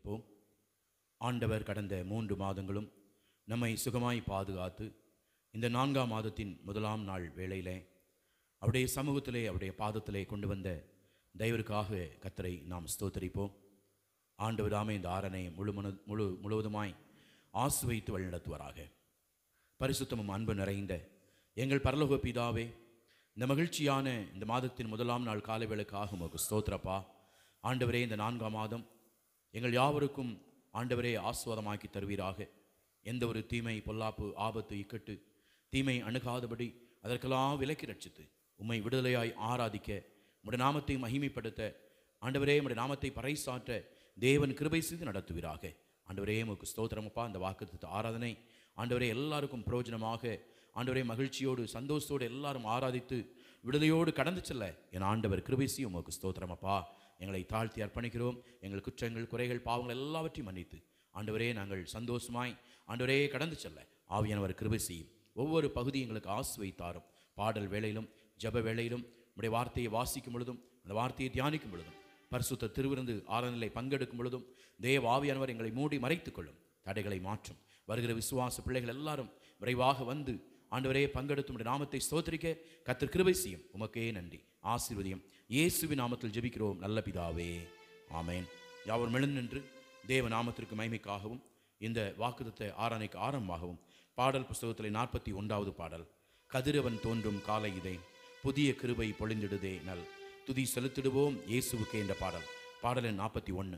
ஜெபிப்போம் ஆண்டவர் கடந்த மூன்று மாதங்களும் நம்மை சுகமாய் பாதுகாத்து இந்த நான்காம் மாதத்தின் முதலாம் நாள் வேளையிலே அவருடைய சமூகத்திலே அவருடைய பாதத்திலே கொண்டு வந்த தயவிற்காக கத்தரை நாம் ஸ்தோத்தரிப்போம் ஆண்டவராமே இந்த ஆரணை முழு மனு முழு முழுவதுமாய் ஆசுவைத்து வழிநடத்துவாராக பரிசுத்தமும் அன்பு நிறைந்த எங்கள் பரலோக பிதாவே இந்த மகிழ்ச்சியான இந்த மாதத்தின் முதலாம் நாள் காலை வேளைக்காக உமக்கு ஸ்தோத்திரப்பா ஆண்டவரே இந்த நான்காம் மாதம் எங்கள் யாவருக்கும் ஆண்டவரே ஆஸ்வாதமாக்கி தருவீராக எந்த ஒரு தீமை பொல்லாப்பு ஆபத்து இக்கட்டு தீமை அணுகாதபடி அதற்கெல்லாம் விலக்கி ரட்சித்து உம்மை விடுதலையாய் ஆராதிக்க உம்முடைய நாமத்தை மகிமைப்படுத்த ஆண்டவரே உம்முடைய நாமத்தை பறைசாற்ற தேவன் கிருபை செய்து நடத்துவீராக ஆண்டவரே உமக்கு ஸ்தோத்திரமப்பா இந்த வாக்குத்த ஆராதனை ஆண்டவரே எல்லாருக்கும் பிரயோஜனமாக ஆண்டவரே மகிழ்ச்சியோடு சந்தோஷத்தோடு எல்லாரும் ஆராதித்து விடுதலையோடு கடந்து செல்ல என் ஆண்டவர் கிருபைசி உமக்கு ஸ்தோத்திரமப்பா எங்களை தாழ்த்தி அர்ப்பணிக்கிறோம் எங்கள் குற்றங்கள் குறைகள் பாவங்கள் எல்லாவற்றையும் மன்னித்து ஆண்டவரே நாங்கள் சந்தோஷமாய் ஆண்டவரே கடந்து செல்ல ஆவியானவர் கிருபை செய்யும் ஒவ்வொரு பகுதி எங்களுக்கு ஆசுவைத்தாரும் பாடல் வேளையிலும் ஜெப வேளையிலும் உடைய வார்த்தையை வாசிக்கும் பொழுதும் அந்த வார்த்தையை தியானிக்கும் பொழுதும் பரிசுத்த திருவிருந்து ஆராதனை பங்கெடுக்கும் பொழுதும் தேவ ஆவியானவர் எங்களை மூடி மறைத்துக் கொள்ளும் தடைகளை மாற்றும் வருகிற விசுவாச பிள்ளைகள் எல்லாரும் விரைவாக வந்து ஆண்டவரே பங்கெடுத்து உடைய நாமத்தை ஸ்தோத்திரிக்க கத்தர் கிருபை செய்யும் உமக்கே நன்றி ஆசீர்வதியும் இயேசுவின் நாமத்தில் ஜெபிக்கிறோம் நல்ல பிதாவே ஆமேன் யாவர் மெழுந்து நின்று தேவ நாமத்திற்கு மகிமைக்காகவும் இந்த வாக்குத்தத்த ஆராதனைக்கு ஆரம்பமாகவும் பாடல் புஸ்தகத்தில் நாற்பத்தி ஒன்றாவது பாடல் கதிரவன் தோன்றும் காலை இதை புதிய கிருபை பொழிந்திடுதே நல் துதி செலுத்திடுவோம் இயேசுவுக்கே என்ற பாடல் பாடலின் நாற்பத்தி ஒன்று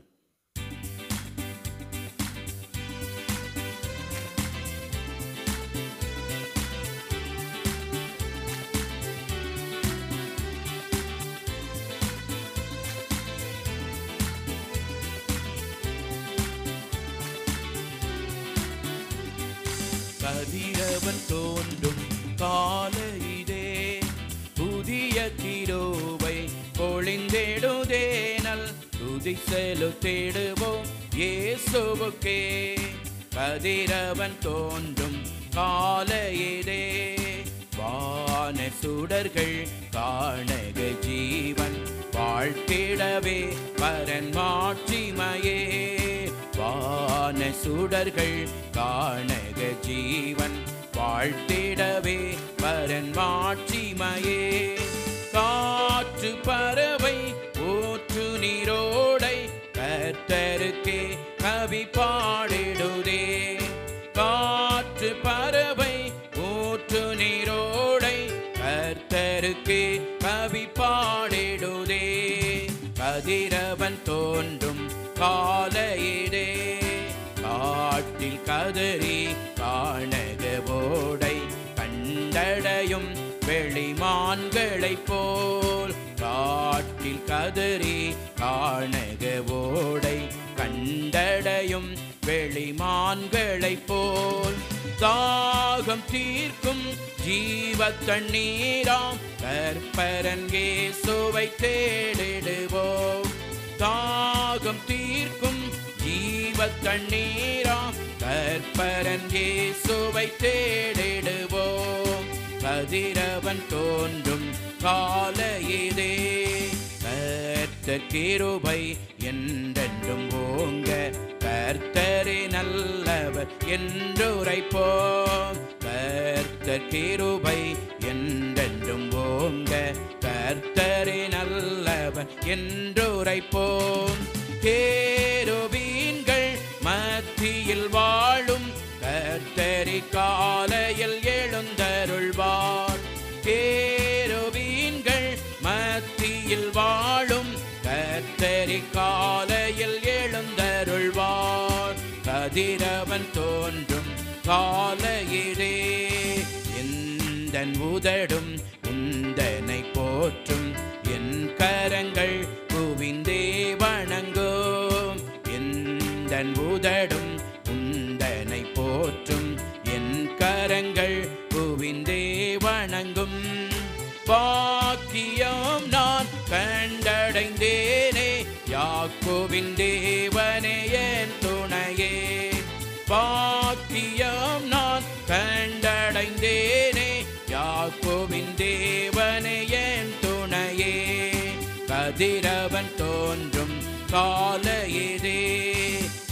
கதிரவன் தோன்றும் காலையிலே புதிய கிரோவை பொழிந்தெடுதேனல் துதி செலுத்திடுவோம் இயேசுவுக்கே கதிரவன் தோன்றும் காலையிலே வான சுடர்கள் காணக ஜீவன் வாழ்த்திடவே பரன் மாட்சிமையே வான சுடர்கள் காணக ஜீவன் வாழ்த்திடவே பரன் மாட்சிமையே காற்று பறவை ஊற்று நீரோடை கர்த்தருக்கே கவி பாடிடுதே காற்று பறவை ஊற்று நீரோடை கர்த்தருக்கே கவி பாடிடுதே கதிரவன் தோன்றும் காலையிலே காட்டில் கதறி காணகவோடை கண்டடையும் வெளிமான்களைப் போல் காட்டில் கதறி காணகவோடை கண்டடையும் வெளிமான்களைப் போல் தாகம் தீர்க்கும் ஜீவ தண்ணீராம் கற்பரன்கே சுவை தேடிடுவோம் தாகம் தீர்க்கும் ஜீவ தண்ணீராம் கற்பரன் இயேசுவை தேடிடுவோம் கதிரவன் தோன்றும் காலையிலே கர்த்தர் கிருபை என்றென்றும் ஓங்க கர்த்தரே நல்லவர் என்றுரைப்போம் கர்த்தர் கிருபை என்றென்றும் ஓங்க கர்த்தரே நல்லவர் என்றுரைப்போம் கேருபீன்கள் மத்தியில் வாழும் கர்த்தரி காலையில் எழுந்தருள்வார் கேருபீன்கள் மத்தியில் வாழும் கர்த்தரி காலையில் எழுந்தருள்வார் கதிரவன் தோன்றும் காலையிலே எந்தன் உதடும் உந்தனை போற்றும் என் கரங்கள் குவிந்தே வணங்கும் எந்தன் உதடும் உந்தனை போற்றும் என் கரங்கள் குவிந்தே வணங்கும் பாக்கியம் நான் கண்டடைந்தேனே யாக்கோவின் தேவனே என் துணையே பாக்கியம் நான் கண்டடைந்தேனே யாக்கோவின் தேவனே என் துணையே கதிரவன் தோன்றும் காலையிலே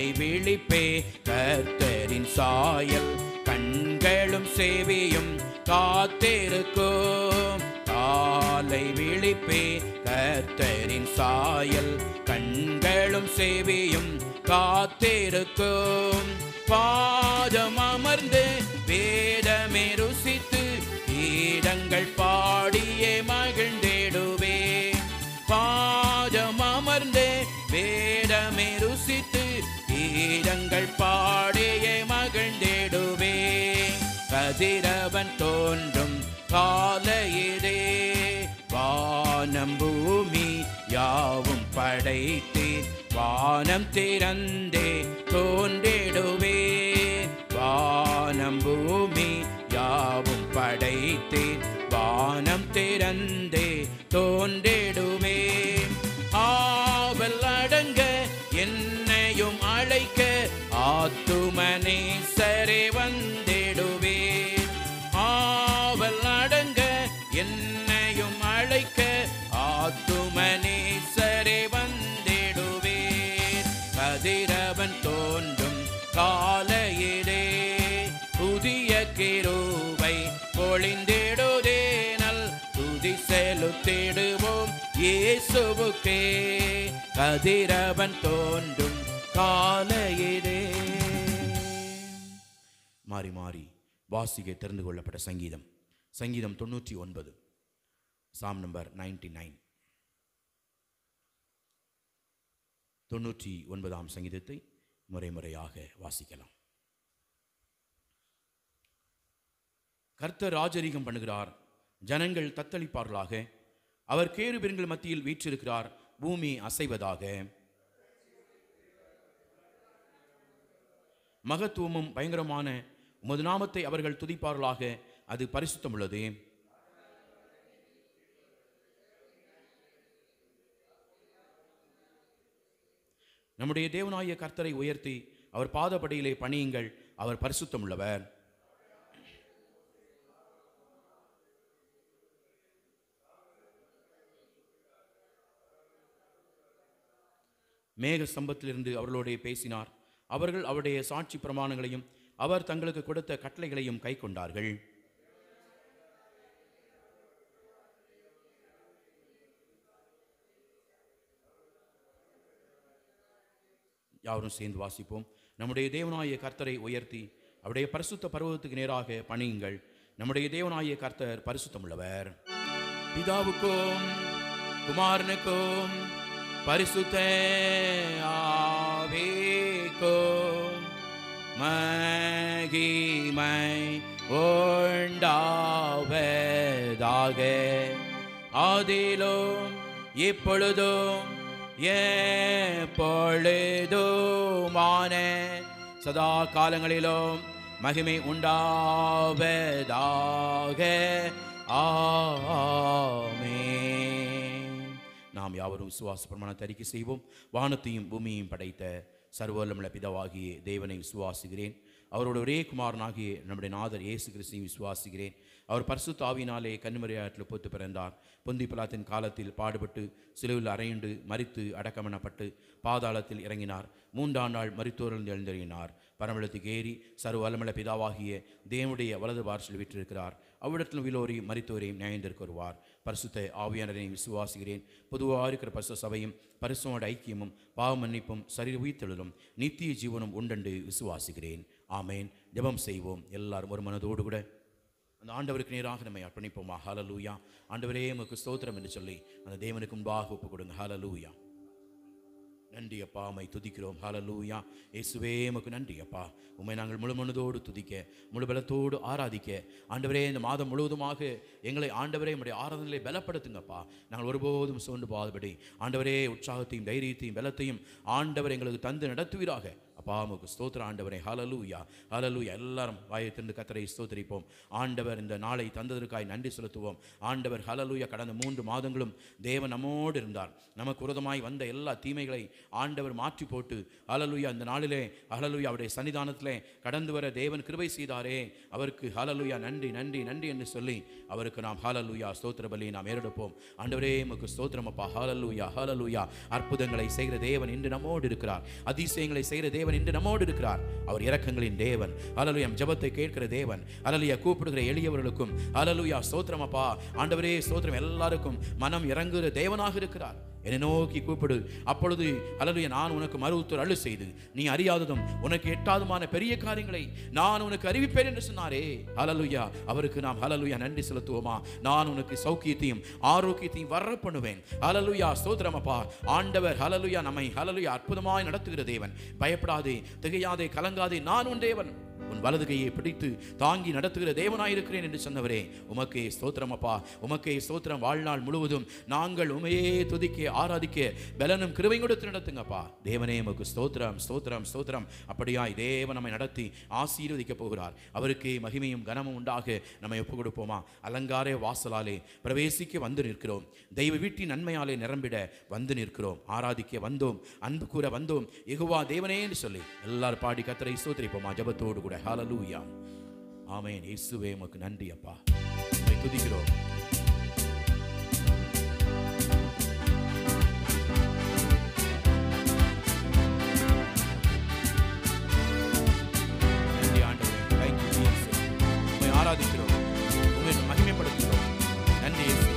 காலை விழிப்பே கர்த்தரின் சாயல் கண்களும் செவியும் காத்திருக்கும் காலை விழிப்பே கர்த்தரின் சாயல் கண்களும் செவியும் காத்திருக்கும் பாதம் அமர்ந்து வேதமே ருசித்து கீதங்கள் பாடியே மகிழ்ந்திடுவே பாதம் அமர்ந்து வேதமே ருசித்து கீதங்கள் பாடியே மகிழ்ந்திடுவே கதிரவன் தோன்றும் காலையிலே வானம் பூமி யாவும் படைத்து வானம் திறந்தே தோன்றிடுவே வானம் பூமி யாவும் படைத்து வானம் திறந்தே தோன்றிடுவே ஆவல் அடங்க என்னையும் அழைக்க ஆத்துமனே சரே வந்திடுவே ஆவல் அடங்க என்னையும் அழைக்க ஆத்துமனே சரே வந்திடுவே கதிரவன் தோன்றும் காலையிலே புதிய கிருபை பொழிந்திடுதே நல் துதி செலுத்திடுவோம் இயேசுவுக்கே கதிரவன் தோன்றும் காலையிலே மாறி மாறி வாசிக்க தெரிந்து கொள்ளப்பட்ட சங்கீதம் சங்கீதம் தொண்ணூற்றி ஒன்பது சாம் நம்பர் நைன்டி நைன் தொண்ணூற்றி ஒன்பதாம் சங்கீதத்தை முறை முறையாக வாசிக்கலாம் கர்த்தர் ராஜரீகம் பண்ணுகிறார் ஜனங்கள் தத்தளிப்பார்களாக அவர் கேருபெருங்கள் மத்தியில் வீற்றிருக்கிறார் பூமி அசைவதாக மகத்துவமும் பயங்கரமான உமது நாமத்தை அவர்கள் துதிப்பார்களாக அது பரிசுத்தமுள்ளது நம்முடைய தேவனாய கர்த்தரை உயர்த்தி அவர் பாதப்படியிலே பணியுங்கள் அவர் பரிசுத்தமுள்ளவர் மேக ஸ்தம்பத்திலிருந்து அவர்களோடே பேசினார் அவர்கள் அவருடைய சாட்சி பிரமாணங்களையும் அவர் தங்களுக்கு கொடுத்த கட்டளைகளையும் கை கொண்டார்கள் யாவரும் சேர்ந்து வாசிப்போம் நம்முடைய தேவனாய கர்த்தரை உயர்த்தி அவருடைய பரிசுத்த பருவத்துக்கு நேராக பணியுங்கள் நம்முடைய தேவனாய கர்த்தர் பரிசுத்தமுள்ளவர் பிதாவுக்கும் குமாரனுக்கும் பரிசுத்த ஆவிக்கும் மகிமை உண்டாவதாக ஆதியிலும் இப்பொழுதும் எப்பொழுதுமான சதா காலங்களிலும் மகிமை உண்டாவதாக ஆமென் நாம் யாவரும் விசுவாச பிரமாணத்தை அறிக்கை செய்வோம் வானத்தையும் பூமியையும் படைத்த சர்வல்லமுள்ள பிதாவாகிய தேவனை விசுவாசுகிறேன் அவரோட ஒரே குமாரனாகிய நம்முடைய நாதர் இயேசு கிறிஸ்துவையும் விசுவாசுகிறேன் அவர் பரிசுத்த ஆவியினாலே கன்னிமரியாற்றில் பொத்து பிறந்தார் பொந்தி பிலாத்தின் காலத்தில் பாடுபட்டு சிலுவில் அறையுண்டு மரித்து அடக்கமனப்பட்டு பாதாளத்தில் இறங்கினார் மூன்றாம் நாள் மரித்தோரில் எழுந்தறியினார் பரமளத்துக்கு ஏறி சர்வ வல்லமுள்ள பிதாவாகிய தேவனுடைய வலது பார்சில் விற்றிருக்கிறார் அவ்விடத்தில் விலோரி மரித்தோரையும் நியாயந்திருக்க வருவார் பரிசுத்த ஆவியானரை விசுவாசிக்கிறேன் பொதுவாக இருக்கிற பரிசு சபையும் பரிசுவோட ஐக்கியமும் பாவ மன்னிப்பும் சரீர உயிர்த்தெழுதலும் நித்திய ஜீவனும் உண்டென்று விசுவாசிக்கிறேன் ஆமேன் ஜெபம் செய்வோம் எல்லாரும் ஒரு மனதோடு கூட அந்த ஆண்டவருக்கு நேராக நம்மை அர்ப்பணிப்போமா ஹalleluya ஆண்டவரே உமக்கு ஸ்தோத்திரம் என்று சொல்லி அந்த தேவனுக்கு முன்பாக ஒப்பு கொடுங்க ஹalleluya நன்றி அப்பா உம்மை துதிக்கிறோம் ஹalleluya இயேசுவே உமக்கு நன்றி அப்பா உம்மை நாங்கள் முழு மனதோடு துதிக்க முழு பலத்தோடு ஆராதிக்க ஆண்டவரே இந்த மாதம் முழுவதுமாக எங்களை ஆண்டவரே உம்முடைய ஆராதனையிலே பலப்படுத்துங்கப்பா நாங்கள் ஒருபோதும் சோர்ந்து போகாதபடி ஆண்டவரே உற்சாகத்தையும் தைரியத்தையும் பலத்தையும் ஆண்டவர் எங்களுக்கு தந்து நடத்துவீராக அப்பா உமக்கு ஸ்தோத்திர ஆண்டவரே ஹalleluya ஹalleluya எல்லாரும் வாயை திறந்து கத்தரை ஸ்தோத்திரிப்போம் ஆண்டவர் இந்த நாளை தந்ததற்காய் நன்றி செலுத்துவோம் ஆண்டவர் ஹalleluya கடந்த மூன்று மாதங்களும் தேவன் நம்மோடு இருந்தார் நமக்கு விரோதமாய் வந்த எல்லா தீமைகளை ஆண்டவர் மாற்றி போட்டு ஹalleluya இந்த நாளிலே ஹalleluya அவருடைய சன்னிதானத்திலே கடந்து வர தேவன் கிருபை செய்தாரே அவருக்கு ஹalleluya நன்றி நன்றி நன்றி என்று சொல்லி அவருக்கு நாம் ஹalleluya ஸ்தோத்திர பலியை நாம் ஏறெடுப்போம் ஆண்டவரே உமக்கு ஸ்தோத்திரம் அப்பா ஹalleluya ஹalleluya அற்புதங்களை செய்கிற தேவன் இன்று நம்மோடு இருக்கிறார் அதிசயங்களை செய்கிற தேவன் தேவன் இன்று நம்மோடு இருக்கிறார் அவர் இரக்கங்களின் தேவன் அலலுயா ஜெபத்தை கேட்கிற தேவன் அலலுயா கூப்பிடுகிற எளியவர்களுக்கும் அலலுயா ஸ்தோத்திரம் அப்பா ஆண்டவரே ஸ்தோத்திரம் எல்லாருக்கும் மனம் இறங்குகிற தேவனாக இருக்கிறார் என்னை நோக்கி கூப்பிடு அப்பொழுது அலலுயா நான் உனக்கு மறு உத்தர் அழு செய்து நீ அறியாததும் உனக்கு எட்டாதுமான பெரிய காரியங்களை நான் உனக்கு அறிவிப்பேன் என்று சொன்னாரே அலலுயா அவருக்கு நாம் ஹலலுயா நன்றி செலுத்துவோமா நான் உனக்கு சௌக்கியத்தையும் ஆரோக்கியத்தையும் வர பண்ணுவேன் ஹலலுயா ஸ்தோத்திரம் அப்பா ஆண்டவர் ஹலலுயா நம்மை ஹலலுயா அற்புதமாய் நடத்துகிற தேவன் பயப்படாதே திகையாதே கலங்காதே நான் உன் தேவன் உன் வலது கையை பிடித்து தாங்கி நடத்துகிற தேவனாயிருக்கிறேன் என்று சொன்னவரே உமக்கே ஸ்தோத்திரம் அப்பா உமக்கே ஸ்தோத்திரம் வாழ்நாள் முழுவதும் நாங்கள் உமையே துதிக்க ஆராதிக்க பலனும் கிருபை கொடுத்து நடத்துங்கப்பா தேவனே உமக்கு ஸ்தோத்திரம் ஸ்தோத்திரம் ஸ்தோத்திரம் அப்படியாய் தேவன் நம்மை நடத்தி ஆசீர்வதிக்க போகிறார் அவருக்கே மகிமையும் கனமும் உண்டாக நம்மை ஒப்பு கொடுப்போமா அலங்கார வாசலாலே பிரவேசிக்க வந்து நிற்கிறோம் தெய்வ வீட்டின் நன்மையாலே நிரம்பிட வந்து நிற்கிறோம் ஆராதிக்க வந்தோம் அன்பு கூற வந்தோம் எகுவா தேவனே என்று சொல்லி எல்லாரும் பாடி கத்தரை ஸ்தோத்திரிப்போமா ஜபத்தோடு கூட ஹalleluya ஆமென் இயேசுவே உமக்கு நன்றி அப்பா உம்மை துதிக்கிறோம் நன்றி ஆண்டவரே Thank you, Jesus. உம்மை ஆராதிக்கிறோம் உம்மை மகிமைப்படுத்துகிறோம் நன்றி இயேசுவே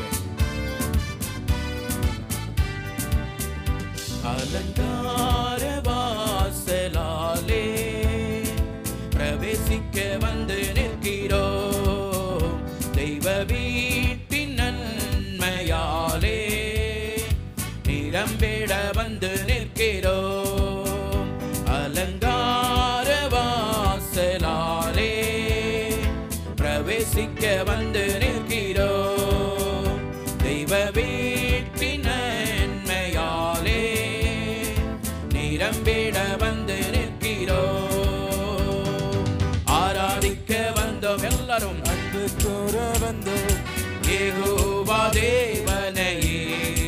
அலங்கார வாசலாலே பிரவேசிக்க வந்து நிற்கிறோம் தெய்வ வீட்டின் நன்மையாலே நிரம்பிட வந்து நிற்கிறோம் அலங்கார வாசலாலே பிரவேசிக்க வந்து நிற்கிறோம் தெய்வ வீட்டின் நன்மையாலே நிரம்பிட வந்து நிற்கிறோம் ஆராதிக்க வந்தோம் எல்லாரும் அன்பு கூற வந்தோம் ஏகோவா தேவனையே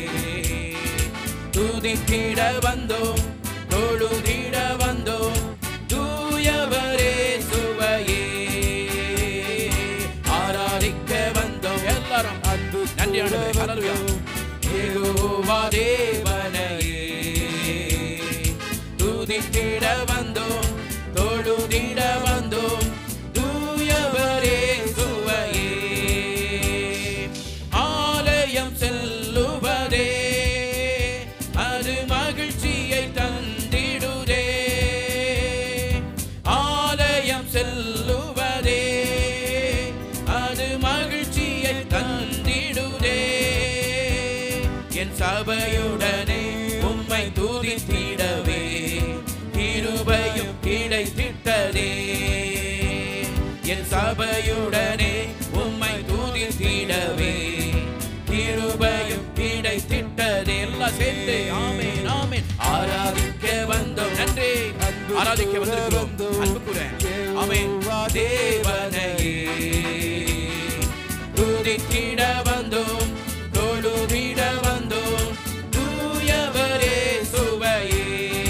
துதித்திட வந்தோம் தொழுதிட வந்தோம் தூயவரே சுவையே ஆராதிக்க வந்தோம் எல்லாரும் அன்பு நன்றி கூற ஆண்டவரே ஹalleluya வந்தோம் யெகோவா தேவனையே துதித்திட வந்தோம் தொழுதிட வந்தோம் தூயவரே சுவையே ஆலயம் செல்லுவதே அது மகிழ்ச்சியை தந்திடுதே ஆலயம் செல்லுவதே அது மகிழ்ச்சியை தந்திடுதே என் சபையுடனே உம்மை துதித்திடவே கிருபையும் கிடைத்திட்டதே என் சபையுடனே உம்மை துதித்திடவே கிருபையும் கிடைத்திட்டதே எல்லாம் சேர்ந்து ஆமென் ஆமென் ஆராதிக்க வந்தோம் நன்றி ஆராதிக்க வந்திருக்கிறோம் அன்பு கூற ஆமென் தேவனையே துதித்திட வந்தோம் தொழுதிட வந்தோம் தூயவரே சுவையே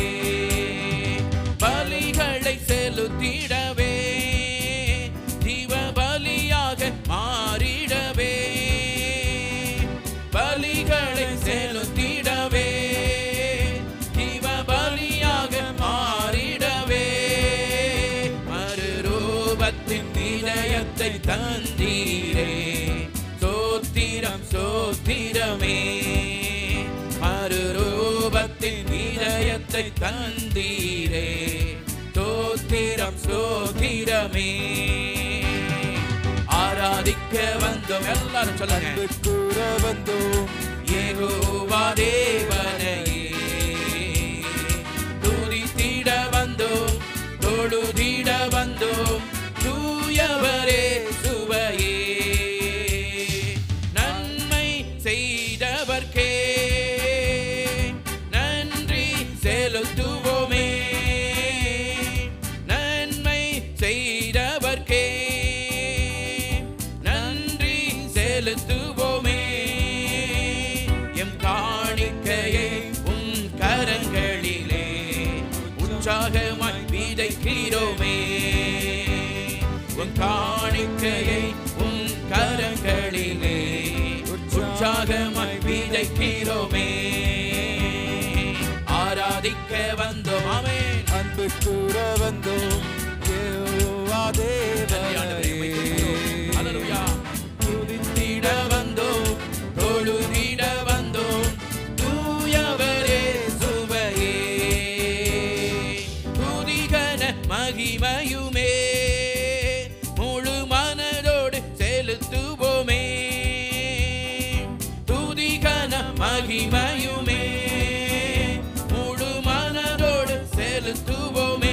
பலிகளை செலுத்திடவே ஜீவ பலியாக மாறிடவே பலிகளை செலுத்திடவே ஜீவ பலியாக மாறிடவே மறுரூபத்தின் இதயத்தை தந்தீரே சோத்திரம் சோத்திரமே மறுரூபத்தின் இதயத்தை தந்தீரே சோத்திரம் சோத்திரமே ஆராதிக்க வந்தோம் எல்லாரும் சொல்லுங்க அன்பு கூற வந்தோம் யெகோவா தேவனையே துதித்திட வந்தோம் தொழுதிட வந்தோம் தூயவரே சுவையே நன்மை செய்தவர்க்கே நன்றி செலுத்துவோமே நன்மை செய்தவர்க்கே நன்றி செலுத்துவோமே எம் காணிக்கையை உன் கரங்களிலே உற்சாகமாய் விதைக்கிறோமே உன் காணிக்கையை உன் கரங்களிலே உற்சாகமாய் விதைக்கிறோமே ஆராதிக்க வந்தோம் ஆமென் அன்பு அன்பு கூற வந்தோம் யெகோவா நன்றி ஆண்டவரே, உம்மை துதிக்கிறோம். தேவனே ஹல்லேலூயா. துதித்திட வந்தோம், தொழுதிட வந்தோம், தூயவரே சுவையே. துதிகன மகிமையுமே முழு மனதோடு செலுத்துவோமே துதிகன மகிமையுமே முழு மனதோடு செலுத்துவோமே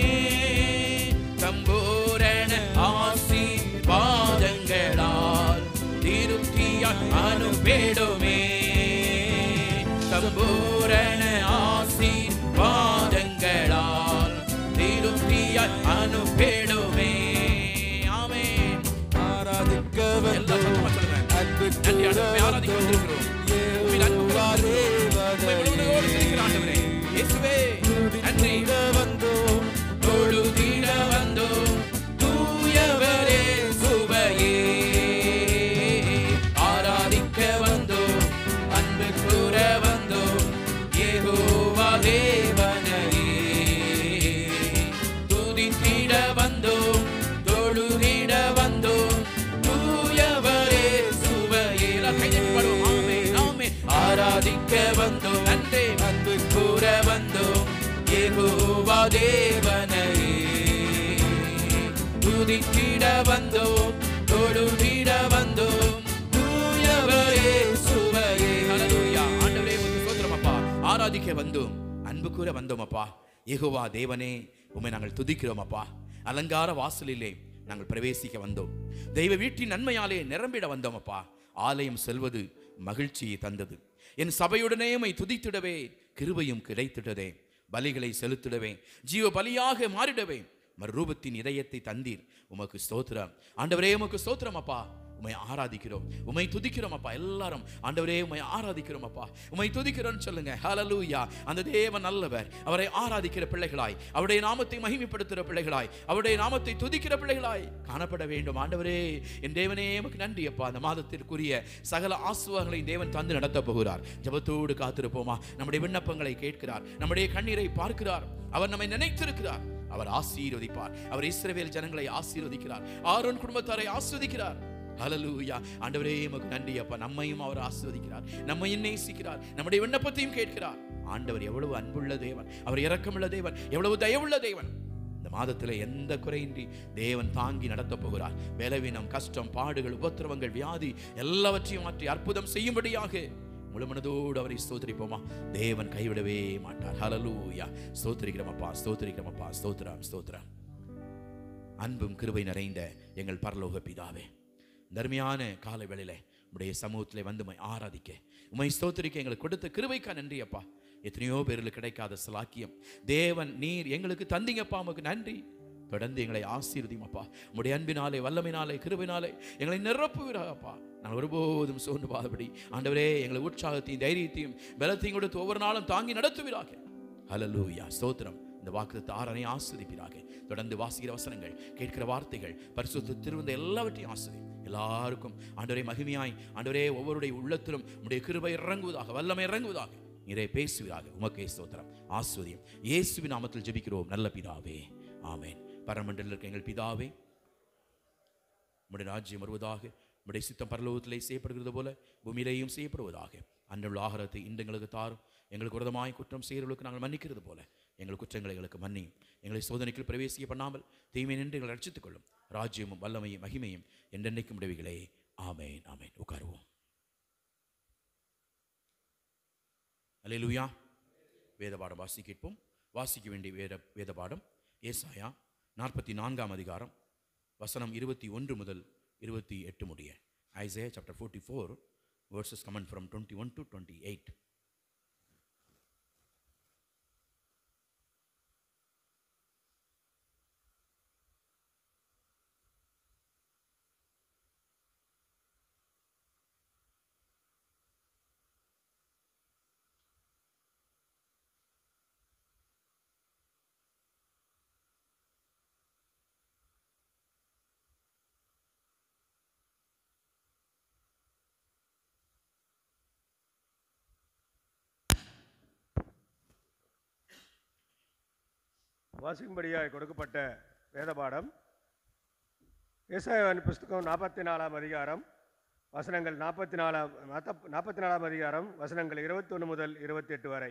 சம்பூரண ஆசீர்வாதங்களால் திருப்தியாய் அனுப்பிடுமே சம்பூரண ஆசீர்வாதங்களால் திருப்தியாய் அனுப்பிடுமே ஆமென் ஆராதிக்க எல்லா வந்தோம் சத்தமா சொல்லுங்க அன்பு நன்றி கூற ஆண்டவரே, ஆராதிக்க வந்தோம் வந்திருக்கிறோம். உம்மில் அன்பு யெகோவா கூறுகிறோம். உம்மை முழுவதோடு துதிக்கிற ஆண்டவரே. தேவனே இயேசுவே, நன்றி துதித்திட வந்தோம் தொழுதிட வந்தோம் தூயவரே சுவையே ஆராதிக்க வந்தோம் அன்பு கூற வந்தோம் யெகோவா தேவனையே துதித்திட வந்தோம் தொழுதிட வந்தோம் தூயவரே சுவையே எல்லாம் கைதட்டி பாடுவோம். ஆமென், ஆமென். ஆராதிக்க வந்தோம் நன்றி அன்பு கூற வந்தோம் யெகோவா தேவனையே துதித்திட வந்தோம் தொழுதிட வந்தோம் தூயவரே சுவையே ஹalleluya ஆண்டவரே உமக்கு ஸ்தோத்திரம் அப்பா ஆராதிக்க வந்தோம் அன்பு கூற வந்தோம் அப்பா யெகோவா தேவனே உம்மை நாங்கள் துதிக்கிறோம் அப்பா அலங்கார வாசலிலே நாங்கள் பிரவேசிக்க வந்தோம் தெய்வ வீட்டின் நன்மையாலே நிரம்பிட வந்தோம் அப்பா ஆலயம் செல்வது மகிழ்ச்சியை தந்தது என் சபையுடனே உம்மை துதித்திடவே கிருபையும் கிடைத்திட்டதே பலிகளை செலுத்திடவே ஜீவ பலியாக மாறிடவே மறுரூபத்தின் இதயத்தை தந்தீர் உமக்கு ஸ்தோத்திரம் ஆண்டவரே உமக்கு ஸ்தோத்திரம் அப்பா உமை ஆராதிக்கிறோம் உமை துதிக்கிறோம் அப்பா எல்லாரும் ஆண்டவரே உமை ஆராதிக்கிறோம் அப்பா உமை துதிக்கிறோம்னு சொல்லுங்க ஹalleluya அந்த தேவன் நல்லவர் அவரை ஆராதிக்கிற பிள்ளைகளாய் அவருடைய நாமத்தை மகிமைப்படுத்துகிற பிள்ளைகளாய் அவருடைய நாமத்தை துதிக்கிற பிள்ளைகளாய் காணப்பட வேண்டும் ஆண்டவரே என் தேவனே உமக்கு நன்றி அப்பா அந்த மாதத்திற்குரிய சகல ஆசுவங்களை தேவன் தந்து நடத்த போகிறார் ஜெபத்தோடு காத்திருப்போமா நம்முடைய விண்ணப்பங்களை கேட்கிறார் நம்முடைய கண்ணீரை பார்க்கிறார் அவர் நம்மை நினைத்திருக்கிறார் அவர் ஆசீர்வதிப்பார் அவர் இஸ்ரவேல் ஜனங்களை ஆசீர்வதிக்கிறார் ஆரோன் குடும்பத்தாரை ஆஸ்வதிக்கிறார் ஹalleluya ஆண்டவரே உமக்கு நன்றி அப்பா நம்மையும் அவர் ஆசீர்வதிக்கிறார் நம்மையும் நேசிக்கிறார் நம்முடைய விண்ணப்பத்தையும் கேட்கிறார் ஆண்டவர் எவ்வளவு அன்புள்ள தேவன் அவர் இரக்கமுள்ள தேவன் எவ்வளவு தயவுள்ள தேவன் இந்த மாதத்தில் எந்த குறையின்றி தேவன் தாங்கி நடத்தப் போகிறார் பலவீனம் கஷ்டம் பாடுகள் உபத்திரவங்கள் வியாதி எல்லாவற்றையும் மாற்றி அற்புதம் செய்யும்படியாக முழு மனதோடு அவரை ஸ்தோத்திரிப்போமா தேவன் கைவிடவே மாட்டார் ஹalleluya ஸ்தோத்திரிக்கிறோம் அப்பா ஸ்தோத்திரிக்கிறோம் அப்பா ஸ்தோத்திரம் ஸ்தோத்திரம் அன்பும் கிருபை நிறைந்த எங்கள் பரலோக பிதாவே தர்மியான காலை வேளையில உடைய சமூகத்தில் வந்து உம்மை ஆராதிக்க உம்மை ஸ்தோத்திரிக்க எங்களுக்கு கொடுத்த கிருபைக்கா நன்றி அப்பா எத்தனையோ பேருக்கு கிடைக்காத சலாக்கியம் தேவன் நீர் எங்களுக்கு தந்தீங்கப்பா உமக்கு நன்றி தொடர்ந்து எங்களை ஆசீர்வதியும் உடைய அன்பினாலே வல்லமையினாலே கிருபையினாலே எங்களை நிரப்புகிறாப்பா நான் ஒருபோதும் சோர்ந்து பாதபடி ஆண்டவரே எங்களை உற்சாகத்தையும் தைரியத்தையும் பலத்தையும் கொடுத்து ஒவ்வொரு நாளும் தாங்கி நடத்துவீராக ஹalleluya ஸ்தோத்திரம் இந்த வாக்குத்தத்தை ஆறனை ஆஸ்வதிப்பீராக தொடர்ந்து வாசிக்கிற வசனங்கள் கேட்கிற வார்த்தைகள் பரிசுத்த திருவந்த எல்லாவற்றையும் ஆசிரி எல்லாருக்கும் ஆண்டவரே மகிமையாய் ஆண்டவரே ஒவ்வொருடைய உள்ளத்திலும் உடைய கிருபை இறங்குவதாக வல்லமை இறங்குவதாக நீரே பேசுவீராக உமக்கே ஸ்தோத்திரம் ஆஸ்வதியம் இயேசுவின் நாமத்தில் ஜெபிக்கிறோம் நல்ல பிதாவே ஆமென் பரமண்டலில் இருக்க எங்கள் பிதாவே உம்முடைய ராஜ்யம் வருவதாக உம்முடைய சித்தம் பரலோகத்திலே செய்யப்படுகிறது போல பூமியிலேயும் செய்யப்படுவதாக அன்றுள்ள ஆகாரத்தை இன்று எங்களுக்கு தாரும் எங்களுக்கு விரதமாய் குற்றம் செய்கிறவர்களுக்கு நாங்கள் மன்னிக்கிறது போல எங்கள் குற்றங்களை எங்களுக்கு மன்னியும் எங்களை சோதனைக்குள் பிரவேசிக்க பண்ணாமல் தீமை நின்று எங்களை ரட்சித்துக் கொள்ளும் ராஜ்யமும் வல்லமையும் மகிமையும் என்றென்னைக்கும் உடைவிகளே ஆமேன் ஆமேன் உட்காருவோம் அல்லேலூயா வேத பாடம் வாசி கேட்போம் வாசிக்க வேண்டிய வேத வேத பாடம் ஏசாயா நாற்பத்தி நான்காம் அதிகாரம் வசனம் இருபத்தி ஒன்று முதல் இருபத்தி எட்டு முடிய Isaiah chapter forty four verses கமன் from twenty one to twenty eight வாசிக்கும்படியாய் கொடுக்கப்பட்ட வேத பாடம் ஏசாயாவின் புஸ்தகம் நாற்பத்தி நாலாம் அதிகாரம் வசனங்கள் நாற்பத்தி நாலாம் நாற்பத்தி நாலாம் அதிகாரம் வசனங்கள் இருபத்தொன்று முதல் இருபத்தெட்டு வரை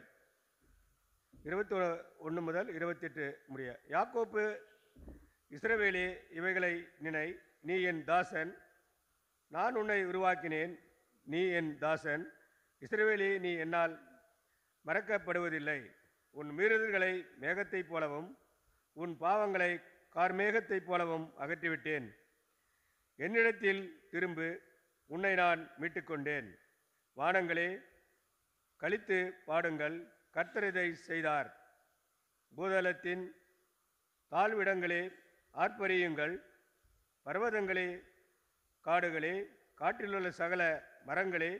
இருபத்தி ஒன்று முதல் இருபத்தெட்டு முடிய யாக்கோப்பு இஸ்ரவேலே இவைகளை நினை நீ என் தாசன் நான் உன்னை உருவாக்கினேன் நீ என் தாசன் இஸ்ரவேலே நீ என்னால் மறக்கப்படுவதில்லை உன் மீறுதல்களை மேகத்தைப் போலவும் உன் பாவங்களை கார்மேகத்தைப் போலவும் அகற்றிவிட்டேன் என்னிடத்தில் திரும்பு உன்னை நான் மீட்டுக்கொண்டேன் வானங்களே கழித்து பாடுங்கள் கர்த்தர் இதை செய்தார் பூதலத்தின் தாழ்விடங்களே ஆர்ப்பரியுங்கள் பர்வதங்களே காடுகளே காட்டிலுள்ள சகல மரங்களே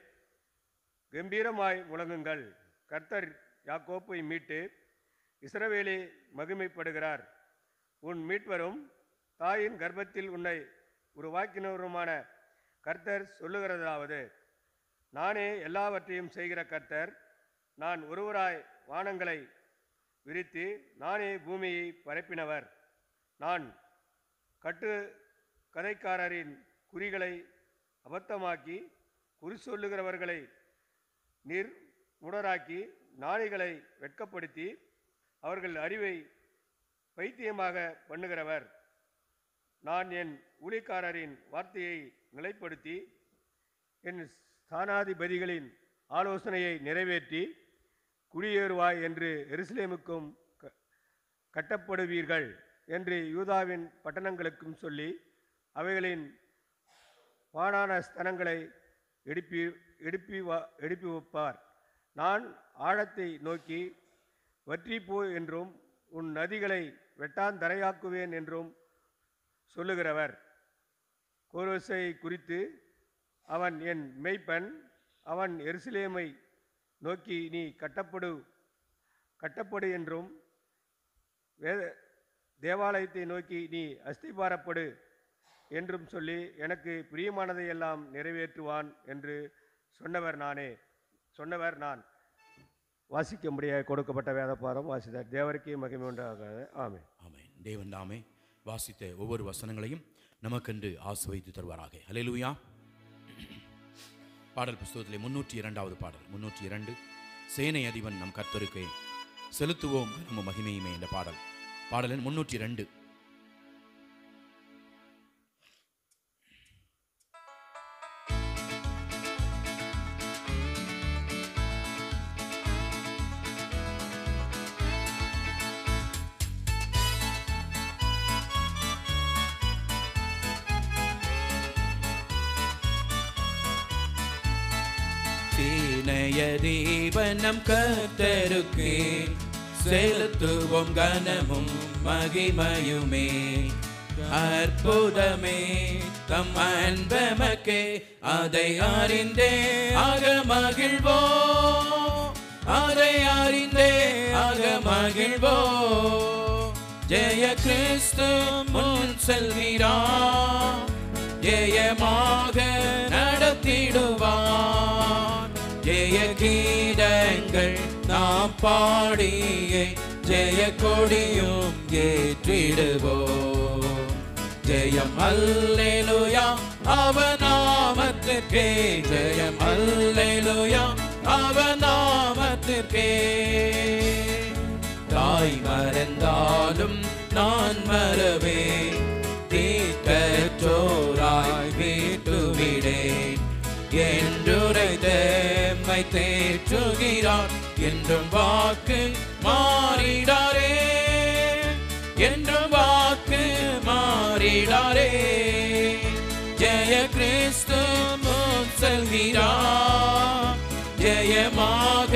கம்பீரமாய் முழங்குங்கள் கர்த்தர் யாக்கோப்பை மீட்டு இஸ்ரவேலே மகிமைப்படுகிறார் உன் மீட்பரும் தாயின் கர்ப்பத்தில் உன்னை உருவாக்கினவருமான கர்த்தர் சொல்லுகிறதாவது நானே எல்லாவற்றையும் செய்கிற கர்த்தர் நான் ஒருவராய் வானங்களை விரித்து நானே பூமியை பரப்பினவர் நான் கட்டு கதைக்காரரின் குறிகளை அபத்தமாக்கி குறி சொல்லுகிறவர்களை நீர் முடராக்கி ஞானிகளை வெட்கப்படுத்தி அவர்கள் அறிவை பைத்தியமாக பண்ணுகிறவர் நான் என் ஊழியக்காரரின் வார்த்தையை நிலைப்படுத்தி என் ஸ்தானாதிபதிகளின் ஆலோசனையை நிறைவேற்றி குடியேறுவாய் என்று எருசலேமுக்கும் க- கட்டப்படுவீர்கள் என்று யூதாவின் பட்டணங்களுக்கும் சொல்லி அவைகளின் வானான ஸ்தனங்களை எடுப்பி எடுப்பி வா எடுப்பி வைப்பார் நான் ஆழத்தை நோக்கி வற்றி போ என்றும் உன் நதிகளை வெட்டாந்தரையாக்குவேன் என்றும் சொல்லுகிறவர் கோரோசை குறித்து அவன் என் மெய்ப்பன் அவன் எருசலேமை நோக்கி நீ கட்டப்படு கட்டப்படு என்றும் வேத தேவாலயத்தை நோக்கி நீ அஸ்திபாரப்படு என்றும் சொல்லி எனக்கு பிரியமானதை எல்லாம் நிறைவேற்றுவான் என்று சொன்னவர் நானே சொன்னவர் நான் வாசிக்கும்படியாக கொடுக்கப்பட்ட வேதப்பாரம் வாசித்தார் தேவருக்கே மகிமை உண்டாக ஆமென் ஆமென் தேவன் தாமே வாசித்த ஒவ்வொரு வசனங்களையும் நமக்கென்று ஆசுவைத்து தருவாராக ஹalleluya பாடல் புஸ்தகத்திலே முன்னூற்றி இரண்டாவது பாடல் முன்னூற்றி இரண்டு சேனை அதிபன் நம் கர்த்தருக்கு செலுத்துவோம் நம்ம மகிமையுமே என்ற பாடல் பாடலின் முன்னூற்றி ரெண்டு சேனைய தீபனம் கர்த்தருக்கே செலுத்துவோம் கனமும் மகிமையுமே அற்புதமே தம் அன்பமக்கே அதை அறிந்தே ஆக மகிழ்வோ அதை அறிந்தே ஆக மகிழ்வோ ஜெய கிறிஸ்து முன் செல்கிறார் ஜெயமாக நடத்திடுவார் ஜெய கீதங்கள் நாம் பாடியே ஜெய கொடியும் ஏற்றிடுவோம் ஜெயம் அல்லேலுயா அவநாமத்திற்கே ஜெயம் அல்லேலுயா அவநாமத்திற்கே தாய் மறந்தாலும் நான் மறவே தீக்கற்றோராய் வீட்டுவிடேன் என்றுரைத்தம்மை தேற்றுகிறார் என்றும் வாக்கு மாறிடாரே என்றும் வாக்கு மாறிடாரே ஜெய கிறிஸ்து முன் செல்கிறார் ஜெயமாக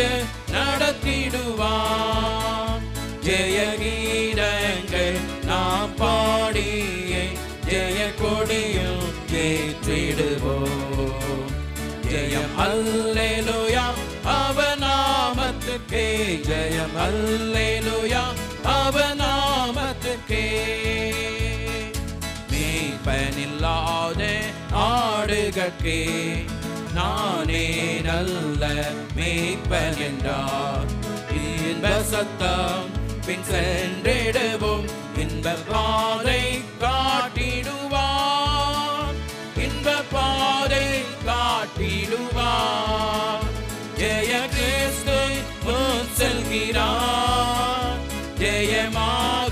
நடத்திடுவார் ஜெய கீதங்கள் நாம் பாடியே ஜெய கொடியும் ஏற்றிடுவோம் ஜெயம் அல்லேலுயா அவநாமத்துக்கே ஜெயம் அல்லேலுயா அவநாமத்துக்கே மேய்ப்பனில்லாத ஆடுகட்கே நானே நல்ல மேய்ப்பன் என்றார் இன்ப சத்தம் பின் சென்றிடுவோம் இன்ப பாதை காட்டிடுவார் இன்ப பாதை காட்டிடுவார் ஜெய கிறிஸ்து முன் செல்கிறார் ஜெயமாக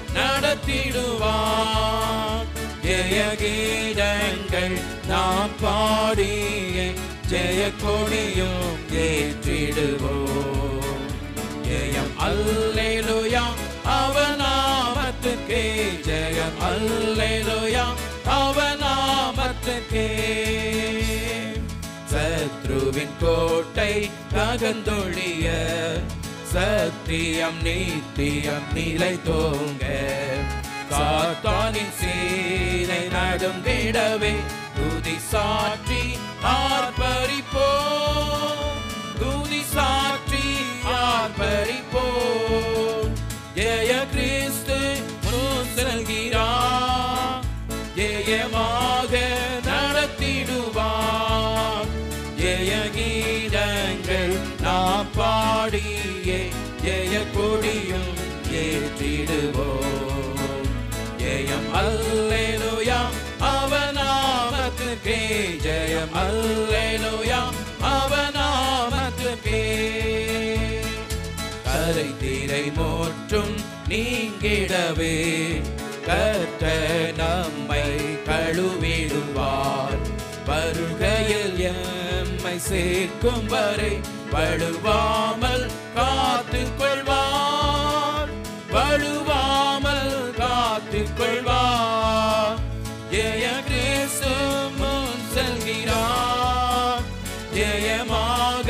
நடத்திடுவார் ஜெய கீதங்கள் நாம் பாடிய ஜெய கொடியும் ஏற்றிடுவோம் ஜெயம் அல்லேலுயா அவநாமத்துக்கே ஜெயம் அல்லேலுயா அவநாமத்துக்கே சத்ருவின் கோட்டை தகந்தொழிய சத்தியம் நீத்தியம் நிலை தோங்க சாத்தானின் சீனை நடுங்கிடவே துதி சாற்றி ஆர்ப்பரிப்போம் துதி சாற்றி ஆர்ப்பரிப்போம் ஜெய கிறிஸ்து முன் செல்கிறார் ஜெயமாக நடத்திடுவார் ஜெய கீதங்கள் நாம் பாடியே ஜெய கொடியும் ஏற்றிடுவோம் ஜெயம் அல்லேலுயா அவநாமத்துக்கே ஜெயம் அல்லேலுயா அவநாமத்துக்கே கரை தீரை மோற்றும் நீங்கிடவே கர்த்த நம்மை கழுவிடுவார் வருகையில் எம்மை சேர்க்கும் வரை வழுவாமல் காத்து கொள்வார் வழுவாமல் காத்து கொள்வார் ஜெய கிறிஸ்து முன் செல்கிறார் ஜெயமாக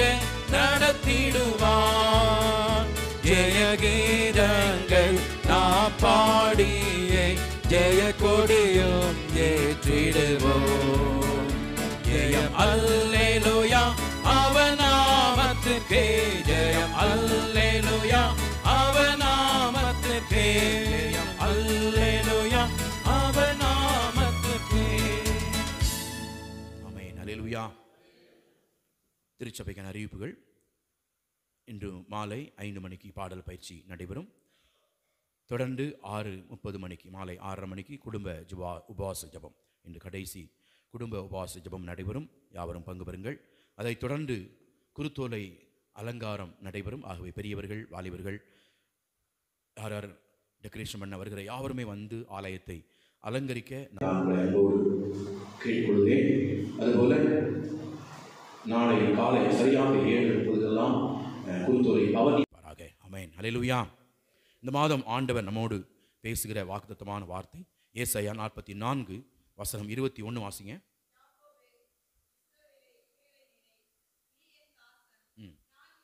நடத்திடுவார் ஜெய கீதங்கள் நான் பாடியே ஜெய கொடியும் ஏற்றிடுவோம் ஜெயம் அல்லேலுயா அவநாமத்துக்கே ஜெயம் அல்லேலுயா அவநாமத்துக்கே ஜெயம் அல்லேலுயா அவநாமத்துக்கே ஆமென் அல்லேலூயா திருச்சபைக்கான அறிவிப்புகள் இன்று மாலை ஐந்து மணிக்கு பாடல் பயிற்சி நடைபெறும் தொடர்ந்து ஆறு முப்பது மணிக்கு மாலை ஆறரை மணிக்கு குடும்ப ஜுபா உபவாச ஜெபம் இன்று கடைசி குடும்ப உபவாச ஜெபம் நடைபெறும் யாவரும் பங்கு பெறுங்கள் அதைத் தொடர்ந்து குருத்தோலை அலங்காரம் நடைபெறும் ஆகவே பெரியவர்கள் வாலிபர்கள் யார் யார் டெக்கரேஷன் பண்ண வருகிற யாவருமே வந்து ஆலயத்தை அலங்கரிக்க நான் உங்களை அன்போடு கேட்டுக்கொள்கிறேன் அதுபோல நாளை காலை சரியாக ஏழு முப்பதுக்கெல்லாம் அஹ், குருத்தோலை பவனி பாராக அமேன் ஹalleluya இந்த மாதம் ஆண்டவர் நம்மோடு பேசுகிற வாக்குத்தத்தமான வார்த்தை ஏசாயா நாற்பத்தி நான்கு வசனம் இருபத்தி ஒன்று வாசிங்க ம்.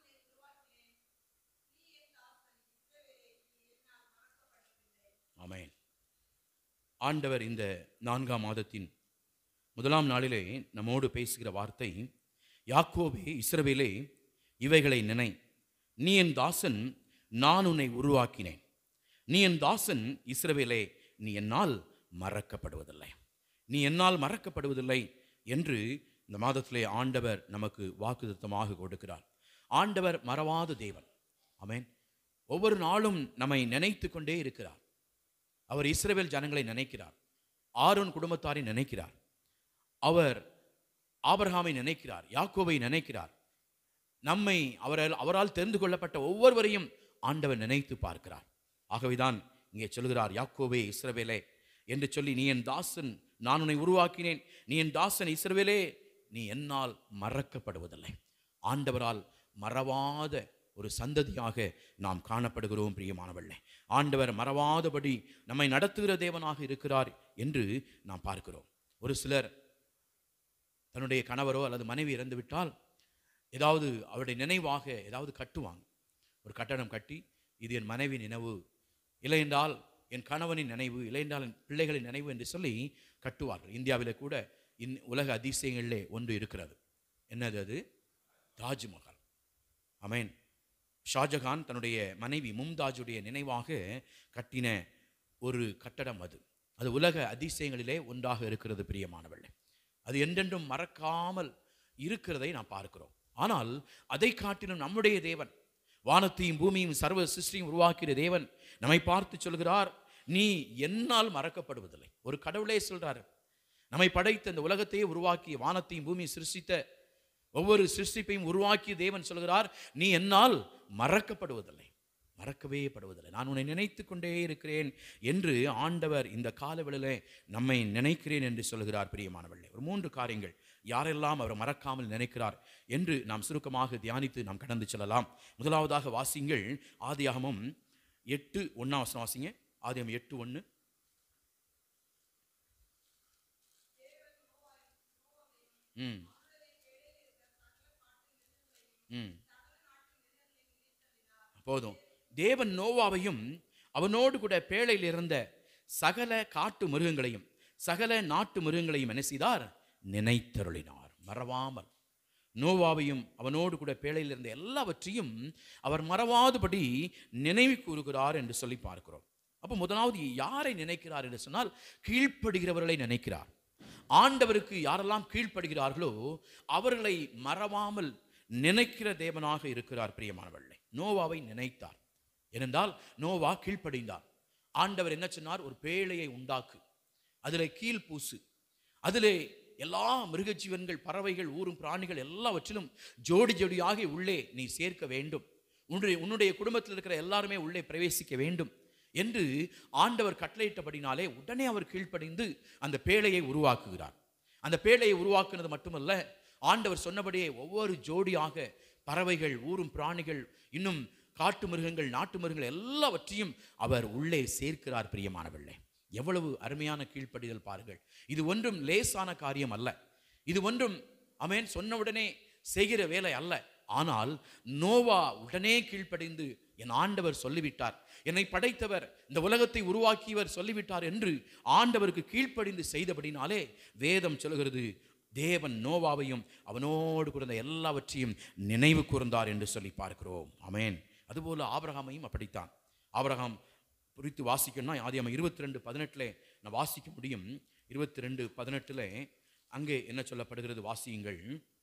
ஆமென் ஆண்டவர் இந்த நான்காம் மாதத்தின் முதலாம் நாளிலே நம்மோடு பேசுகிற வார்த்தை யாக்கோபே இஸ்ரவேலே இவைகளை நினை நீ என் தாசன் நான் உன்னை உருவாக்கினேன் நீ என் தாசன் இஸ்ரவேலே நீ என்னால் மறக்கப்படுவதில்லை நீ என்னால் மறக்கப்படுவதில்லை என்று இந்த மாதத்திலே ஆண்டவர் நமக்கு வாக்குத்தத்தமாக கொடுக்கிறார் ஆண்டவர் மறவாத தேவன் ஆமென் ஒவ்வொரு நாளும் நம்மை நினைத்து கொண்டே இருக்கிறார் அவர் இஸ்ரவேல் ஜனங்களை நினைக்கிறார் ஆரோன் குடும்பத்தாரை நினைக்கிறார் அவர் ஆபிரகாமை நினைக்கிறார் யாக்கோபை நினைக்கிறார் நம்மை அவரால் அவரால் தெரிந்து கொள்ளப்பட்ட ஒவ்வொருவரையும் ஆண்டவர் நினைத்து பார்க்கிறார் ஆகவேதான் இங்கே சொல்கிறார் யாக்கோபே இஸ்ரவேலே என்று சொல்லி நீ என் தாசன் நான் உன்னை உருவாக்கினேன் நீ என் தாசன் இஸ்ரவேலே நீ என்னால் மறக்கப்படுவதில்லை ஆண்டவரால் மறவாத ஒரு சந்ததியாக நாம் காணப்படுகிறோம் பிரியமானவர்களே ஆண்டவர் மறவாதபடி நம்மை நடத்துகிற தேவனாக இருக்கிறார் என்று நாம் பார்க்கிறோம் ஒரு சிலர் தன்னுடைய கணவரோ அல்லது மனைவி இறந்து விட்டால் ஏதாவது அவருடைய நினைவாக ஏதாவது கட்டுவாங்க ஒரு கட்டடம் கட்டி இது என் மனைவி நினைவு இல்லை என்றால் என் கணவனின் நினைவு இல்லை என்றால் என் பிள்ளைகளின் நினைவு என்று சொல்லி கட்டுவார்கள் இந்தியாவில் கூட இன் உலக அதிசயங்களிலே ஒன்று இருக்கிறது என்னது அது தாஜ்மஹால் அமேன் ஷாஜகான் தன்னுடைய மனைவி மும்தாஜுடைய நினைவாக கட்டின ஒரு கட்டடம் அது அது உலக அதிசயங்களிலே ஒன்றாக இருக்கிறது பிரியமானவர்களே அது என்றென்றும் மறக்காமல் இருக்கிறதை நாம் பார்க்கிறோம் ஆனால் அதை காட்டிலும் நம்முடைய தேவன் வானத்தையும் பூமியும் சர்வ சிருஷ்டியும் உருவாக்கிற தேவன் நம்மை பார்த்து சொல்கிறார் நீ என்னால் மறக்கப்படுவதில்லை ஒரு கடவுளே சொல்றாரு நம்மை படைத்த இந்த உலகத்தையே உருவாக்கி வானத்தையும் பூமியும் சிருஷ்டித்த ஒவ்வொரு சிருஷ்டிப்பையும் உருவாக்கிய தேவன் சொல்கிறார் நீ என்னால் மறக்கப்படுவதில்லை மறக்கவே படுவதில்லை நான் உன்னை நினைத்து கொண்டே இருக்கிறேன் என்று ஆண்டவர் இந்த காலவெளியிலே நம்மை நினைக்கிறேன் என்று சொல்கிறார் பிரியமானவர்களே ஒரு மூன்று காரியங்கள் யாரெல்லாம் அவர் மறக்காமல் நினைக்கிறார் என்று நாம் சுருக்கமாக தியானித்து நாம் கடந்து செல்லலாம் முதலாவதாக வாசிங்கள் ஆதியாகமம் எட்டு ஒன்றாம் வசனம் வாசிங்க ஆதியாகம் எட்டு ஒன்று ம் ம் போதும் தேவன் நோவாவையும் அவனோடு கூட பேழையில் இருந்த சகல காட்டு மிருகங்களையும் சகல நாட்டு மிருகங்களையும் என்ன செய்தார் நினைத்தருளினார் மறவாமல் நோவாவையும் அவனோடு கூட பேழையில் இருந்த எல்லாவற்றையும் அவர் மறவாதபடி நினைவு கூறுகிறார் என்று சொல்லி பார்க்கிறோம் அப்போ முதலாவது யாரை நினைக்கிறார் என்று சொன்னால் கீழ்ப்படுகிறவர்களை நினைக்கிறார் ஆண்டவருக்கு யாரெல்லாம் கீழ்ப்படுகிறார்களோ அவர்களை மறவாமல் நினைக்கிற தேவனாக இருக்கிறார் பிரியமானவர்களே நோவாவை நினைத்தார் ஏனென்றால் நோவா கீழ்ப்படிந்தார் ஆண்டவர் என்ன சொன்னார் ஒரு பேழையை உண்டாக்கு அதிலே கீழ் பூசு அதிலே எல்லா மிருகஜீவன்கள் பறவைகள் ஊரும் பிராணிகள் எல்லாவற்றிலும் ஜோடி ஜோடியாக உள்ளே நீ சேர்க்க வேண்டும் உன்னுடைய உன்னுடைய குடும்பத்தில் இருக்கிற எல்லாருமே உள்ளே பிரவேசிக்க வேண்டும் என்று ஆண்டவர் கட்டளையிட்டபடினாலே உடனே அவர் கீழ்ப்படிந்து அந்த பேழையை உருவாக்குகிறார் அந்த பேழையை உருவாக்குனது மட்டுமல்ல ஆண்டவர் சொன்னபடியே ஒவ்வொரு ஜோடியாக பறவைகள் ஊரும் பிராணிகள் இன்னும் காட்டு மிருகங்கள் நாட்டு மிருகங்கள் எல்லாவற்றையும் அவர் உள்ளே சேர்க்கிறார் பிரியமானவர்களே எவ்வளவு அருமையான கீழ்ப்படிதல் பாருங்கள் இது ஒன்றும் லேசான காரியம் அல்ல இது ஒன்றும் அமேன் சொன்னவுடனே செய்கிற வேலை அல்ல ஆனால் நோவா உடனே கீழ்ப்படிந்து என் ஆண்டவர் சொல்லிவிட்டார் என்னை படைத்தவர் இந்த உலகத்தை உருவாக்கியவர் சொல்லிவிட்டார் என்று ஆண்டவருக்கு கீழ்ப்படிந்து செய்தபடினாலே வேதம் சொல்கிறது தேவன் நோவாவையும் அவனோடு கூர்ந்த எல்லாவற்றையும் நினைவு கூர்ந்தார் என்று சொல்லி பார்க்கிறோம் அமேன் அதுபோல ஆபிரகாமையும் அப்படித்தான் ஆபிரகாம் குறித்து வாசிக்கணும்னா ஆதியாம இருபத்தி ரெண்டு பதினெட்டுல நான் வாசிக்க முடியும் இருபத்தி ரெண்டு பதினெட்டுல அங்கே என்ன சொல்லப்படுகிறது வாசியுங்கள்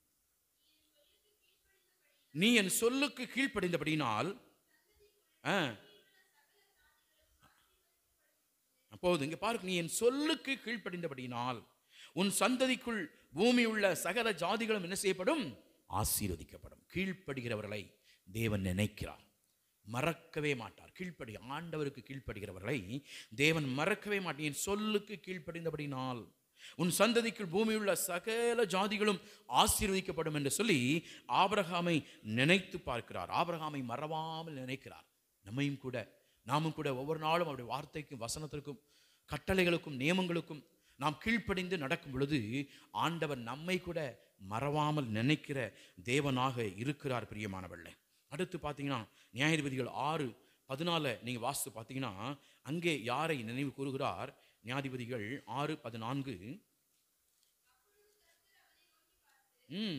நீ என் சொல்லுக்கு கீழ்ப்படிந்தபடினால் ஆ, அப்போது இங்க பாருங்க நீ என் சொல்லுக்கு கீழ்ப்படிந்தபடினால் உன் சந்ததிக்குள் பூமி உள்ள சகல ஜாதிகளும் என்ன செய்யப்படும் ஆசீர்வதிக்கப்படும் கீழ்ப்படுகிறவர்களை தேவன் நினைக்கிறார் மறக்கவே மாட்டார் கீழ்ப்படி ஆண்டவருக்கு கீழ்ப்படுகிறவர்களை தேவன் மறக்கவே மாட்டார் என் சொல்லுக்கு கீழ்ப்படிந்தபடினால் உன் சந்ததிக்குள் பூமியுள்ள சகல ஜாதிகளும் ஆசீர்வதிக்கப்படும் என்று சொல்லி ஆபிரகாமை நினைத்து பார்க்கிறார் ஆபிரகாமை மறவாமல் நினைக்கிறார் நம்மையும் கூட நாமும் கூட ஒவ்வொரு நாளும் அவருடைய வார்த்தைக்கும் வசனத்திற்கும் கட்டளைகளுக்கும் நியமங்களுக்கும் நாம் கீழ்ப்படிந்து நடக்கும் பொழுது ஆண்டவர் நம்மை கூட மறவாமல் நினைக்கிற தேவனாக இருக்கிறார் பிரியமானவர்களே அடுத்து பார்த்தீங்கன்னா நியாயாதிபதிகள் ஆறு பதினால நீங்கள் வாசித்து பார்த்தீங்கன்னா அங்கே யாரை நினைவு கூறுகிறார் நியாயாதிபதிகள் ஆறு பதினான்கு ம்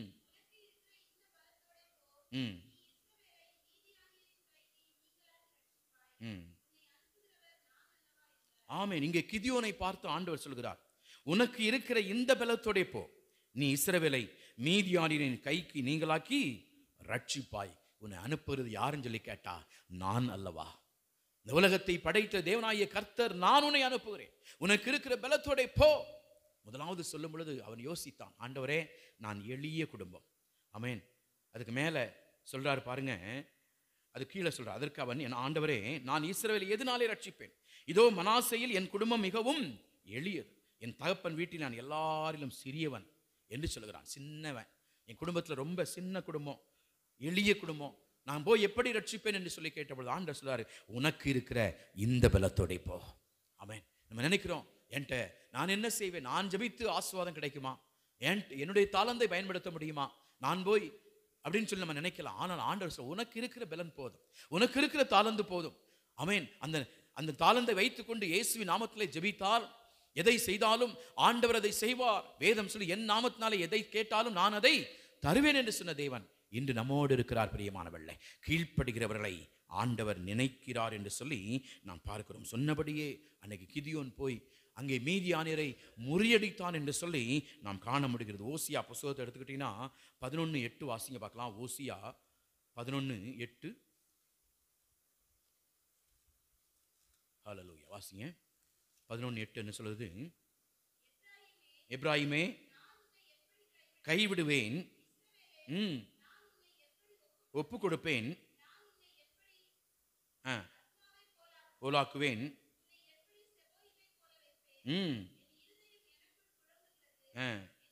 ம் ம் ஆமென் இங்கே கிதியோனை பார்த்து ஆண்டவர் சொல்கிறார் உனக்கு இருக்கிற இந்த பலத்தோடே போ நீ இஸ்ரவேலை மீதியானின் கைக்கு நீங்களாக்கி ரட்சிப்பாய் உன்னை அனுப்புறது யாருன்னு சொல்லி கேட்டா நான் அல்லவா இந்த உலகத்தை படைத்த தேவனாகிய கர்த்தர் நான் உன்னை அனுப்புகிறேன் உனக்கு இருக்கிற பலத்தோடே போ முதலாவது சொல்லும் பொழுது அவன் யோசித்தான் ஆண்டவரே நான் எளிய குடும்பம் ஆமென் அதுக்கு மேலே சொல்றாரு பாருங்க அது கீழே சொல்றார் அதற்கு அவன் என் ஆண்டவரே நான் இஸ்ரவேலை எதனாலே ரட்சிப்பேன் இதோ மனாசையில் என் குடும்பம் மிகவும் எளியது என் தகப்பன் வீட்டில் நான் எல்லாரிலும் சிறியவன் என்று சொல்கிறான் சின்னவன் என் குடும்பத்தில் ரொம்ப சின்ன குடும்பம் எளிய குடும்பம் நான் போய் எப்படி ரட்சிப்பேன் என்று சொல்லி கேட்டபொழுது ஆண்டவர் சொல்றாரு உனக்கு இருக்கிற இந்த பலத்தோட போ ஆமென் நம்ம நினைக்கிறோம் என்கிட்ட நான் என்ன செய்வேன் நான் ஜெபித்து ஆசீர்வாதம் கிடைக்குமா என் என்னுடைய தாளந்தை பயன்படுத்த முடியுமா நான் போய் அப்படின்னு சொல்லி நம்ம நினைக்கலாம் ஆனால் ஆண்டவர் சொல்ல உனக்கு இருக்கிற பலன் போதும் உனக்கு இருக்கிற தாளந்து போதும் ஆமென் அந்த அந்த தாளந்தை வைத்துக்கொண்டு இயேசுவின் நாமத்திலே ஜெபித்தால் எதை செய்தாலும் ஆண்டவர் அதை செய்வார் வேதம் சொல்லி என் நாமத்தினாலே எதை கேட்டாலும் நான் அதை தருவேன் என்று சொன்ன தேவன் இன்று நம்மோடு இருக்கிறார் பிரியமானவர்களே கீழ்ப்படுகிறவர்களை ஆண்டவர் நினைக்கிறார் என்று சொல்லி நாம் பார்க்கிறோம் சொன்னபடியே அன்னைக்கு கிதியோன் போய் அங்கே மீதியானியரை முறியடித்தான் என்று சொல்லி நாம் காண முடிகிறது ஓசியா புஸ்தகத்தை எடுத்துக்கிட்டிங்கன்னா பதினொன்று எட்டு வாசிங்க பார்க்கலாம் ஓசியா பதினொன்று எட்டு வாசிங்க பதினொன்று எட்டு என்ன சொல்லுது எப்ராஹிமே கைவிடுவேன் ம் ஒப்பு கொடுப்பேன் ஆ ஓலாக்குவேன் ம் ஆ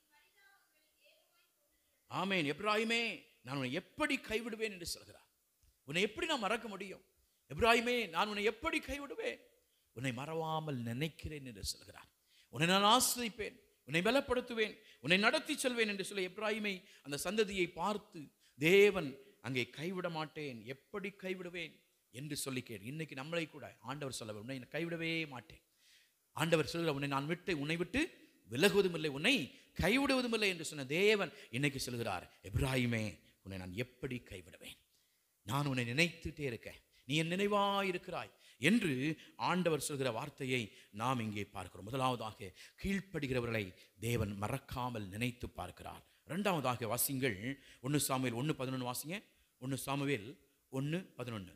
ஆமேன் எப்ராஹிமே நான் உன்னை எப்படி கைவிடுவேன் என்று சொல்கிறார் உன்னை எப்படி நான் மறக்க முடியும் எப்ராஹிமே நான் உன்னை எப்படி கைவிடுவேன் உன்னை மறவாமல் நினைக்கிறேன் என்று சொல்கிறார் உன்னை நான் ஆசிரிப்பேன் உன்னை பலப்படுத்துவேன் உன்னை நடத்தி செல்வேன் என்று சொல்ல எப்ராஹிமை அந்த சந்ததியை பார்த்து தேவன் அங்கே கைவிட மாட்டேன் எப்படி கைவிடுவேன் என்று சொல்லி கேள் இன்னைக்கு நம்மளை கூட ஆண்டவர் சொல்ல உன்னை நான் கைவிடவே மாட்டேன் ஆண்டவர் சொல்கிற உன்னை நான் விட்டு உன்னை விட்டு விலகுவதும் இல்லை உன்னை கைவிடுவதும் இல்லை என்று சொன்ன தேவன் இன்னைக்கு சொல்கிறார் எப்ராஹிமே உன்னை நான் எப்படி கைவிடுவேன் நான் உன்னை நினைத்துட்டே இருக்கேன் நீ என் நினைவாய் இருக்கிறாய் என்று ஆண்டவர் சொல்கிற வார்த்தையை நாம் இங்கே பார்க்கிறோம் முதலாவதாக கீழ்ப்படுகிறவர்களை தேவன் மறக்காமல் நினைத்து பார்க்கிறார் இரண்டாவதாக வாசிங்கள் ஒன்று சாமுவேல் ஒன்று பதினொன்று வாசிங்க ஒன்று சாமுவேல் ஒன்று பதினொன்று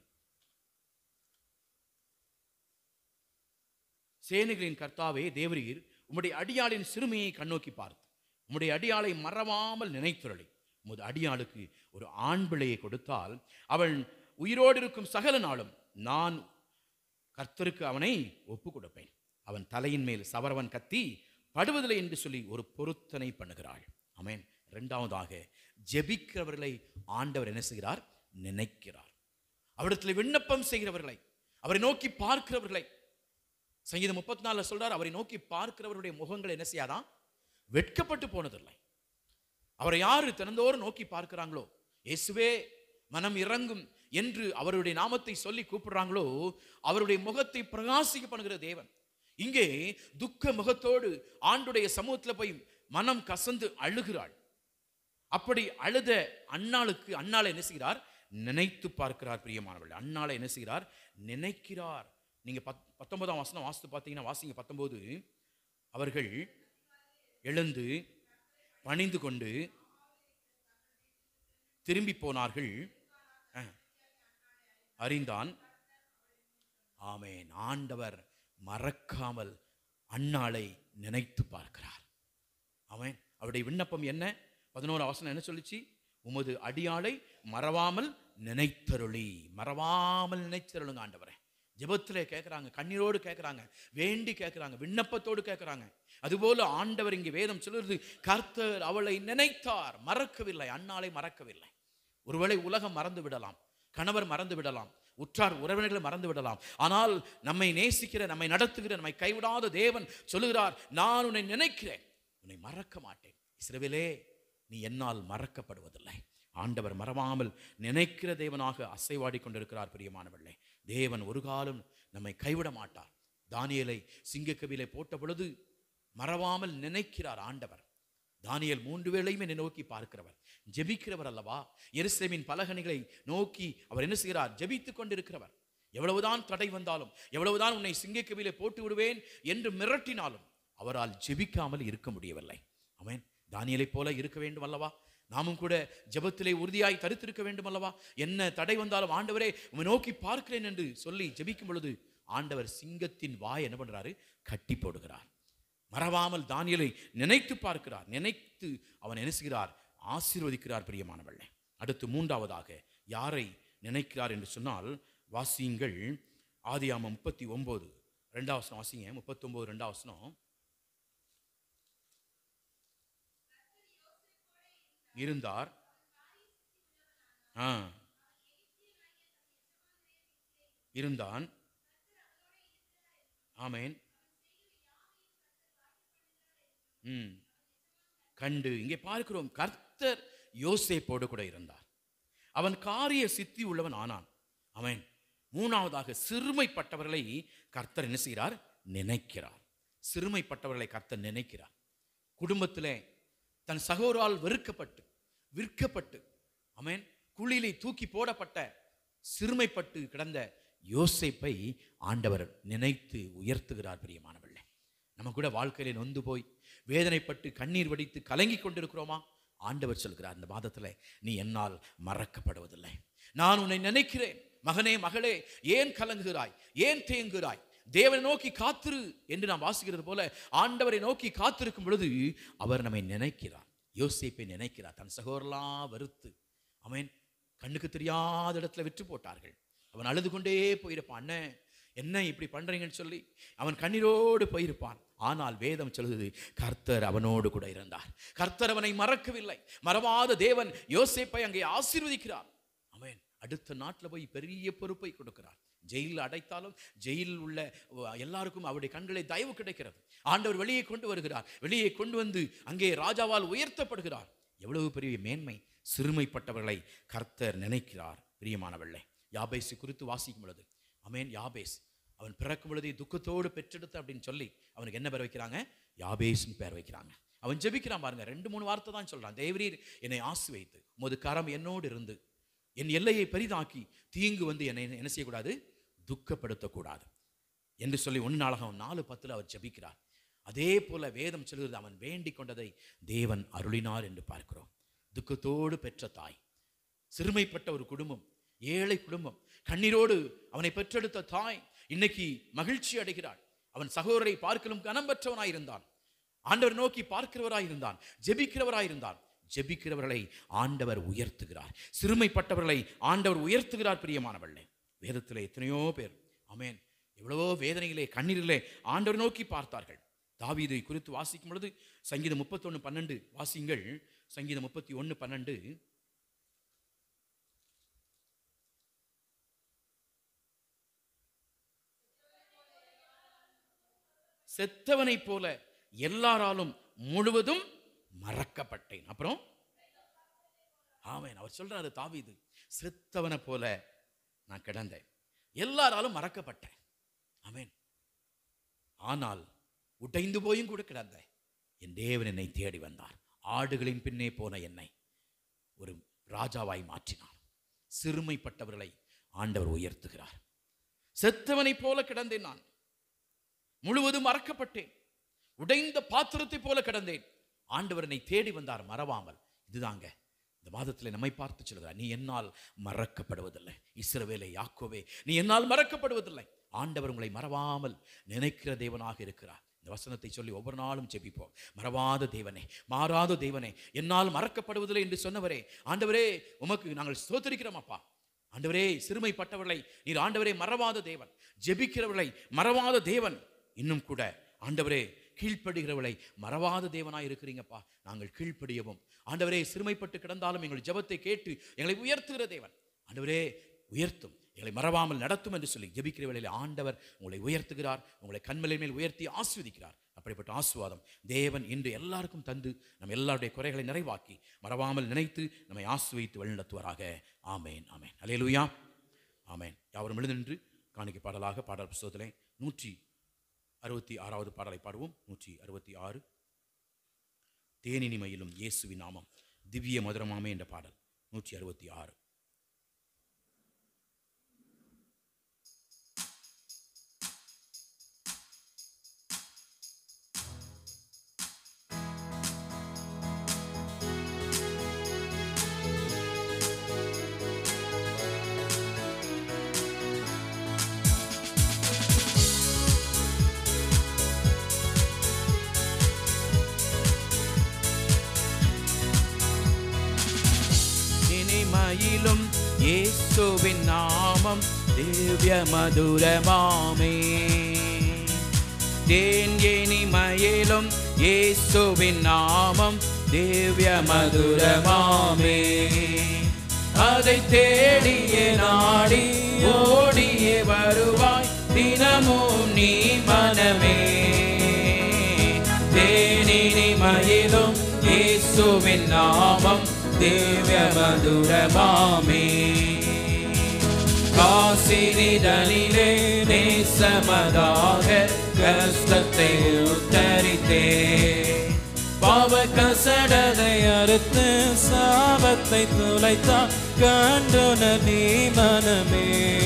சேனைகளின் கர்த்தாவே தேவரீர் உம்முடைய அடியாளின் சிறுமியை கண்ணோக்கி பார்த்து உம்முடைய அடியாளை மறவாமல் நினைத்துரளி உமது அடியாளுக்கு ஒரு ஆண் பிள்ளையை கொடுத்தால் அவள் உயிரோடு இருக்கும் சகல நாளும் நான் கர்த்தருக்கு அவனை ஒப்பு கொடுப்பேன் அவன் தலையின் மேல் சவரவன் கத்தி படுவதில்லை என்று சொல்லி ஒரு பொருத்தனை பண்ணுகிறாள் ஆமென் இரண்டாவதாக ஜெபிக்கிறவர்களை ஆண்டவர் என்ன செய்கிறார் நினைக்கிறார் அவரிடத்தில் விண்ணப்பம் செய்கிறவர்களை அவரை நோக்கி பார்க்கிறவர்களை சங்கீதம் முப்பத்தி நாலுல சொல்றார் அவரை நோக்கி பார்க்கிறவருடைய முகங்கள் என்ன செய்யாதான் வெட்கப்பட்டு போனதில்லை அவரை யாரு தினந்தோறும் நோக்கி பார்க்கிறாங்களோ இயேசுவே மனம் இறங்கும் என்று அவருடைய நாமத்தை சொல்லி கூப்பிடுறாங்களோ அவருடைய முகத்தை பிரகாசிக்க பண்ணுகிற தேவன் இங்கே துக்க முகத்தோடு ஆண்டுடைய சமூகத்தில் போய் மனம் கசந்து அழுகிறாள் அப்படி அழுத அண்ணாளுக்கு அண்ணாளை என்ன செய்கிறார் நினைத்து பார்க்கிறார் பிரியமானவர்கள் அண்ணாளை என்ன செய்கிறார் நினைக்கிறார் நீங்க பத் பத்தொன்பதாம் வசனம் வாசித்து பார்த்தீங்கன்னா வாசிங்க பத்தொன்பது அவர்கள் எழுந்து பணிந்து கொண்டு திரும்பி போனார்கள் அஹ், அறிந்தான் ஆமென் ஆண்டவர் மறக்காமல் அன்னாளை நினைத்து பார்க்கிறார் அவன் அவருடைய விண்ணப்பம் என்ன பதினோரு அவசரம் என்ன சொல்லுச்சு உமது அடியாளை மறவாமல் நினைத்தருளி மறவாமல் நினைத்தருளுங்க ஆண்டவரே ஜெபத்திலே கேட்குறாங்க கண்ணீரோடு கேட்குறாங்க வேண்டி கேட்குறாங்க விண்ணப்பத்தோடு கேட்குறாங்க அதுபோல ஆண்டவர் இங்கே வேதம் சொல்லுறது கர்த்தர் அவளை நினைத்தார் மறக்கவில்லை அன்னாளை மறக்கவில்லை ஒருவேளை உலகம் மறந்து விடலாம் கணவர் மறந்து விடலாம் உற்றார் உறவினர்களை மறந்து விடலாம் ஆனால் நம்மை நேசிக்கிற நம்மை நடத்துகிற நம்மை கைவிடாத தேவன் சொல்லுகிறார் நான் உன்னை நினைக்கிறேன் உன்னை மறக்க மாட்டேன் இஸ்ரவேலே நீ என்னால் மறக்கப்படுவதில்லை ஆண்டவர் மறவாமல் நினைக்கிற தேவனாக அசைவாடி கொண்டிருக்கிறார் பிரியமானவர்களே தேவன் ஒரு காலம் நம்மை கைவிட மாட்டார் தானியலை சிங்கக்கவிலை போட்ட பொழுது மறவாமல் நினைக்கிறார் ஆண்டவர் தானியல் மூன்று வேளையும் என்னை நோக்கி பார்க்கிறவர் ஜெபிக்கிறவர் அல்லவா எருசலேமின் பலகணிகளை நோக்கி அவர் என்ன செய்கிறார் ஜெபித்துக் கொண்டிருக்கிறவர் எவ்வளவுதான் தடை வந்தாலும் எவ்வளவுதான் உன்னை சிங்கக்கவிலே போட்டு விடுவேன் என்று மிரட்டினாலும் அவரால் ஜெபிக்காமல் இருக்க முடியவில்லை அவன் தானியலைப் போல இருக்க வேண்டும் அல்லவா நாமும் கூட ஜெபத்திலே உறுதியாய் தரித்திருக்க வேண்டும் அல்லவா என்ன தடை வந்தாலும் ஆண்டவரே உம்மை நோக்கி பார்க்கிறேன் என்று சொல்லி ஜெபிக்கும் பொழுது ஆண்டவர் சிங்கத்தின் வாய் என்ன பண்றாரு கட்டி போடுகிறார் மறவாமல் தானியலை நினைத்து பார்க்கிறார் நினைத்து அவன் என்ன செய்கிறார் ஆசீர்வதிக்கிறார் பிரியமானவர்களே அடுத்து மூன்றாவதாக யாரை நினைக்கிறார் என்று சொன்னால் வாசியுங்கள் ஆதியாமம் முப்பத்தி ஒன்பது ரெண்டாம் வசனம் வாசிங்க முப்பத்தொன்பது ரெண்டாம் வசனம் இருந்தார் ஆ இருந்தான் ஆமேன் ம் கண்டு இங்கே பார்க்கிறோம் கர்த்தர் யோசேப்போடு கூட இருந்தார் அவன் காரிய சித்தி உள்ளவன் ஆனான் அவன் மூணாவதாக சிறுமைப்பட்டவர்களை கர்த்தர் என்ன செய்கிறார் நினைக்கிறார் சிறுமைப்பட்டவர்களை கர்த்தர் நினைக்கிறார் குடும்பத்திலே தன் சகோதரால் வெறுக்கப்பட்டு விற்கப்பட்டு அவன் குழியிலே தூக்கி போடப்பட்ட சிறுமைப்பட்டு கிடந்த யோசேப்பை ஆண்டவர் நினைத்து உயர்த்துகிறார் பிரியமானவர்களே நம்ம கூட வாழ்க்கையிலே நொந்து போய் வேதனைப்பட்டு கண்ணீர் வடித்து கலங்கி கொண்டிருக்கிறோமா ஆண்டவர் சொல்கிறார் இந்த மாதத்தில் நீ என்னால் மறக்கப்படுவதில்லை நான் உன்னை நினைக்கிறேன் மகனே மகளே ஏன் கலங்குகிறாய் ஏன் தேங்குகிறாய் தேவனை நோக்கி காத்திரு என்று நாம் வாசிக்கிறது போல ஆண்டவரை நோக்கி காத்திருக்கும் பொழுது அவர் நம்மை நினைக்கிறார் யோசேப்பை நினைக்கிறார் தன் சகோதரலாம் வெறுத்து அவன் கண்ணுக்கு தெரியாத இடத்துல விற்று போட்டார்கள் அவன் அழுது கொண்டே போயிருப்பான் அண்ணே என்ன இப்படி பண்றீங்கன்னு சொல்லி அவன் கண்ணீரோடு போயிருப்பான் ஆனால் வேதம் சொல்லுது கர்த்தர் அவனோடு கூட இருந்தார் கர்த்தர் அவனை மறக்கவில்லை மறவாத தேவன் யோசேப்பை அங்கே ஆசீர்வதிக்கிறார் அவன் அடுத்த நாட்டில் போய் பெரிய பொறுப்பை கொடுக்கிறார் ஜெயிலில் அடைத்தாலும் ஜெயிலில் உள்ள எல்லாருக்கும் அவருடைய கண்களை தயவு கிடைக்கிறது ஆண்டவர் வெளியே கொண்டு வருகிறார் வெளியே கொண்டு வந்து அங்கே ராஜாவால் உயர்த்தப்படுகிறார் எவ்வளவு பெரிய மேன்மை சிறுமைப்பட்டவர்களை கர்த்தர் நினைக்கிறார் பிரியமானவர்களே யாபேசு குறித்து வாசிக்கும் பொழுது அமேன் யாபேஸ் அவன் பிறக்கும் பொழுதே துக்கத்தோடு பெற்றெடுத்த அப்படின்னு சொல்லி அவனுக்கு என்ன பேர் வைக்கிறாங்க யாபேஸ்னு பேர் வைக்கிறாங்க அவன் ஜெபிக்கிறான் பாருங்க ரெண்டு மூணு வார்த்தை தான் சொல்றான் தேவரீர் என்னை ஆசு வைத்து உமது கரம் என்னோடு இருந்து என் எல்லையை பெரிதாக்கி தீங்கு வந்து என்னை என்ன செய்யக்கூடாது துக்கப்படுத்தக்கூடாது என்று சொல்லி ஒன்று நாளகம் நாலு பத்தில் அவர் ஜெபிக்கிறார் அதே போல வேதம் சொல்கிறது அவன் வேண்டிக் கொண்டதை தேவன் அருளினார் என்று பார்க்கிறோம் துக்கத்தோடு பெற்ற தாய் சிறுமைப்பட்ட ஒரு குடும்பம் ஏழை குடும்பம் கண்ணீரோடு அவனை பெற்றெடுத்த தாய் இன்னைக்கு மகிழ்ச்சி அடைகிறாள் அவன் சகோதரரை பார்க்கலும் கனம் பெற்றவனாயிருந்தான் ஆண்டவர் நோக்கி பார்க்கிறவராயிருந்தான் ஜெபிக்கிறவராயிருந்தான் ஜெபிக்கிறவர்களை ஆண்டவர் உயர்த்துகிறார் சிறுமைப்பட்டவர்களை ஆண்டவர் உயர்த்துகிறார் பிரியமானவர்களே வேதத்திலே எத்தனையோ பேர் அமேன் எவ்வளவோ வேதனையிலே கண்ணீரிலே ஆண்டவர் நோக்கி பார்த்தார்கள் தாவீதை குறித்து வாசிக்கும் பொழுது சங்கீதம் முப்பத்தொன்று பன்னெண்டு வாசிங்கள் சங்கீதம் முப்பத்தி ஒன்று பன்னெண்டு செத்தவனைப் போல எல்லாராலும் முழுவதும் மறக்கப்பட்டேன் அப்புறம் ஆமென் அவர் சொல்றாரு தாவீது செத்தவனை போல நான் கிடந்தேன் எல்லாராலும் மறக்கப்பட்டேன் ஆமென் ஆனால் உடைந்து போயும் கூட கிடந்தேன் என் தேவன் என்னை தேடி வந்தார் ஆடுகளின் பின்னே போன என்னை ஒரு ராஜாவாய் மாற்றினார் சிறுமைப்பட்டவர்களை ஆண்டவர் உயர்த்துகிறார் செத்தவனைப் போல கிடந்தேன் நான் முழுவதும் மறக்கப்பட்டேன் உடைந்த பாத்திரத்தைப் போல கிடந்தேன் ஆண்டவர் என்னை தேடி வந்தார் மறவாமல் இதுதாங்க இந்த மாதத்தில் நம்மை பார்த்து சொல்கிறார் நீ என்னால் மறக்கப்படுவதில்லை இஸ்ரவேலை யாக்கோவே நீ என்னால் மறக்கப்படுவதில்லை ஆண்டவர் உங்களை மறவாமல் நினைக்கிற தேவனாக இருக்கிறார் இந்த வசனத்தை சொல்லி ஒவ்வொரு நாளும் ஜெபிப்போம் மறவாத தேவனே மாறாத தேவனே என்னால் மறக்கப்படுவதில்லை என்று சொன்னவரே ஆண்டவரே உமக்கு நாங்கள் ஸ்தோத்திரிக்கிறோம் அப்பா ஆண்டவரே சிறுமைப்பட்டவர்களை நீர் ஆண்டவரே மறவாத தேவன் ஜெபிக்கிறவர்களை மறவாத தேவன் இன்னும் கூட ஆண்டவரே கீழ்ப்படுகிறவளை மறவாத தேவனாய் இருக்கிறீங்கப்பா நாங்கள் கீழ்ப்படியவும் ஆண்டவரே சிறுமைப்பட்டு கிடந்தாலும் எங்கள் ஜெபத்தை கேட்டு எங்களை உயர்த்துகிற தேவன் ஆண்டவரே உயர்த்தும் எங்களை மறவாமல் நடத்தும் என்று சொல்லி ஜெபிக்கிற வேளையில் ஆண்டவர் உங்களை உயர்த்துகிறார் உங்களை கண்மலை மேல் உயர்த்தி ஆஸ்வதிக்கிறார் அப்படிப்பட்ட ஆசுவாதம் தேவன் இன்று எல்லாருக்கும் தந்து நம்ம எல்லாருடைய குறைகளை நிறைவாக்கி மறவாமல் நினைத்து நம்மை ஆசுவைத்து வழிநடத்துவாராக ஆமேன் ஆமேன் அலையலுயா ஆமேன் யாவரும் எழுந்தின்று காணிக்கை பாடலாக பாடல் புஸ்தகத்திலே நூற்றி அறுபத்தி ஆறாவது பாடலை பாடுவோம் நூற்றி அறுபத்தி ஆறு தேனினிமையிலும் இயேசுவின் நாமம் திவ்ய மதுரமாமே என்ற பாடல் நூற்றி அறுபத்தி ஆறு இனிமையிலும் இயேசுவின் நாமம் திவ்ய மதுரமாமே தேன் இனிமையிலும் இயேசுவின் நாமம் திவ்ய மதுரமாமே அதை தேடியே நாடி ஓடியே வருவாய் தினமும் நீ மனமே தேனினிமையிலும் இயேசுவின் நாமம் திவ்ய மதுரமாமே காசினிதனிலே நேசமதாக கஷ்டத்தை உத்தரித்தே பாவ கசடதை அறுத்து சாபத்தை துளைத்தான் கண்டுன நீ மனமே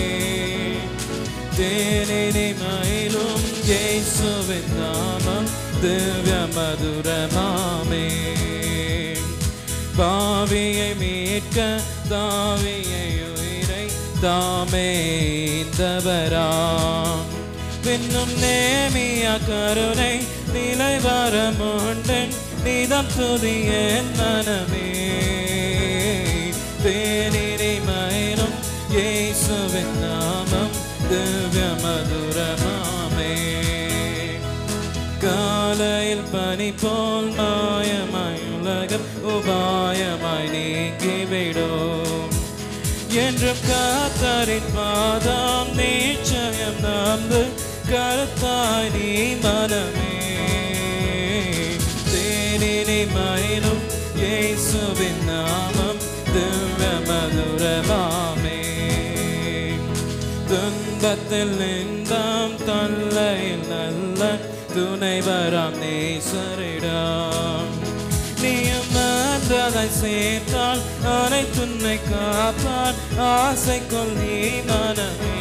தேனினை மயிலும் ஜெய்சுவின் நாமம் திவ்ய மதுரமாமே பாவியை மீட்க தாவியை உயிரை தாமே இந்தவரா பின்னும் நேமிய கருணை நிலை வரமுண்டன் நீதம் துதிய மனமே தேனினை மயிலும் இயேசுவின் நாமம் திவ்ய மதுரமாமே காலையில் பனி போல் மாயமாய் உலகம் உபாயமாய் நீங்கிவிடும் என்றும் காத்தரின் பாதம் நிச்சயம் நம்பு கருத்தாய் நீ மனமே தேனினை மயிலும் இயேசுவின் நாமம் திவ்ய மதுரமாமே துன்பத்தில் நின்றாம் தொல்லையில் நல்ல துணைவராம் நேசரிடம் நீயும் அன்றதை சேர்த்தால் அனைத்துன்னை காப்பான் ஆசைக்குள் நீ மனமே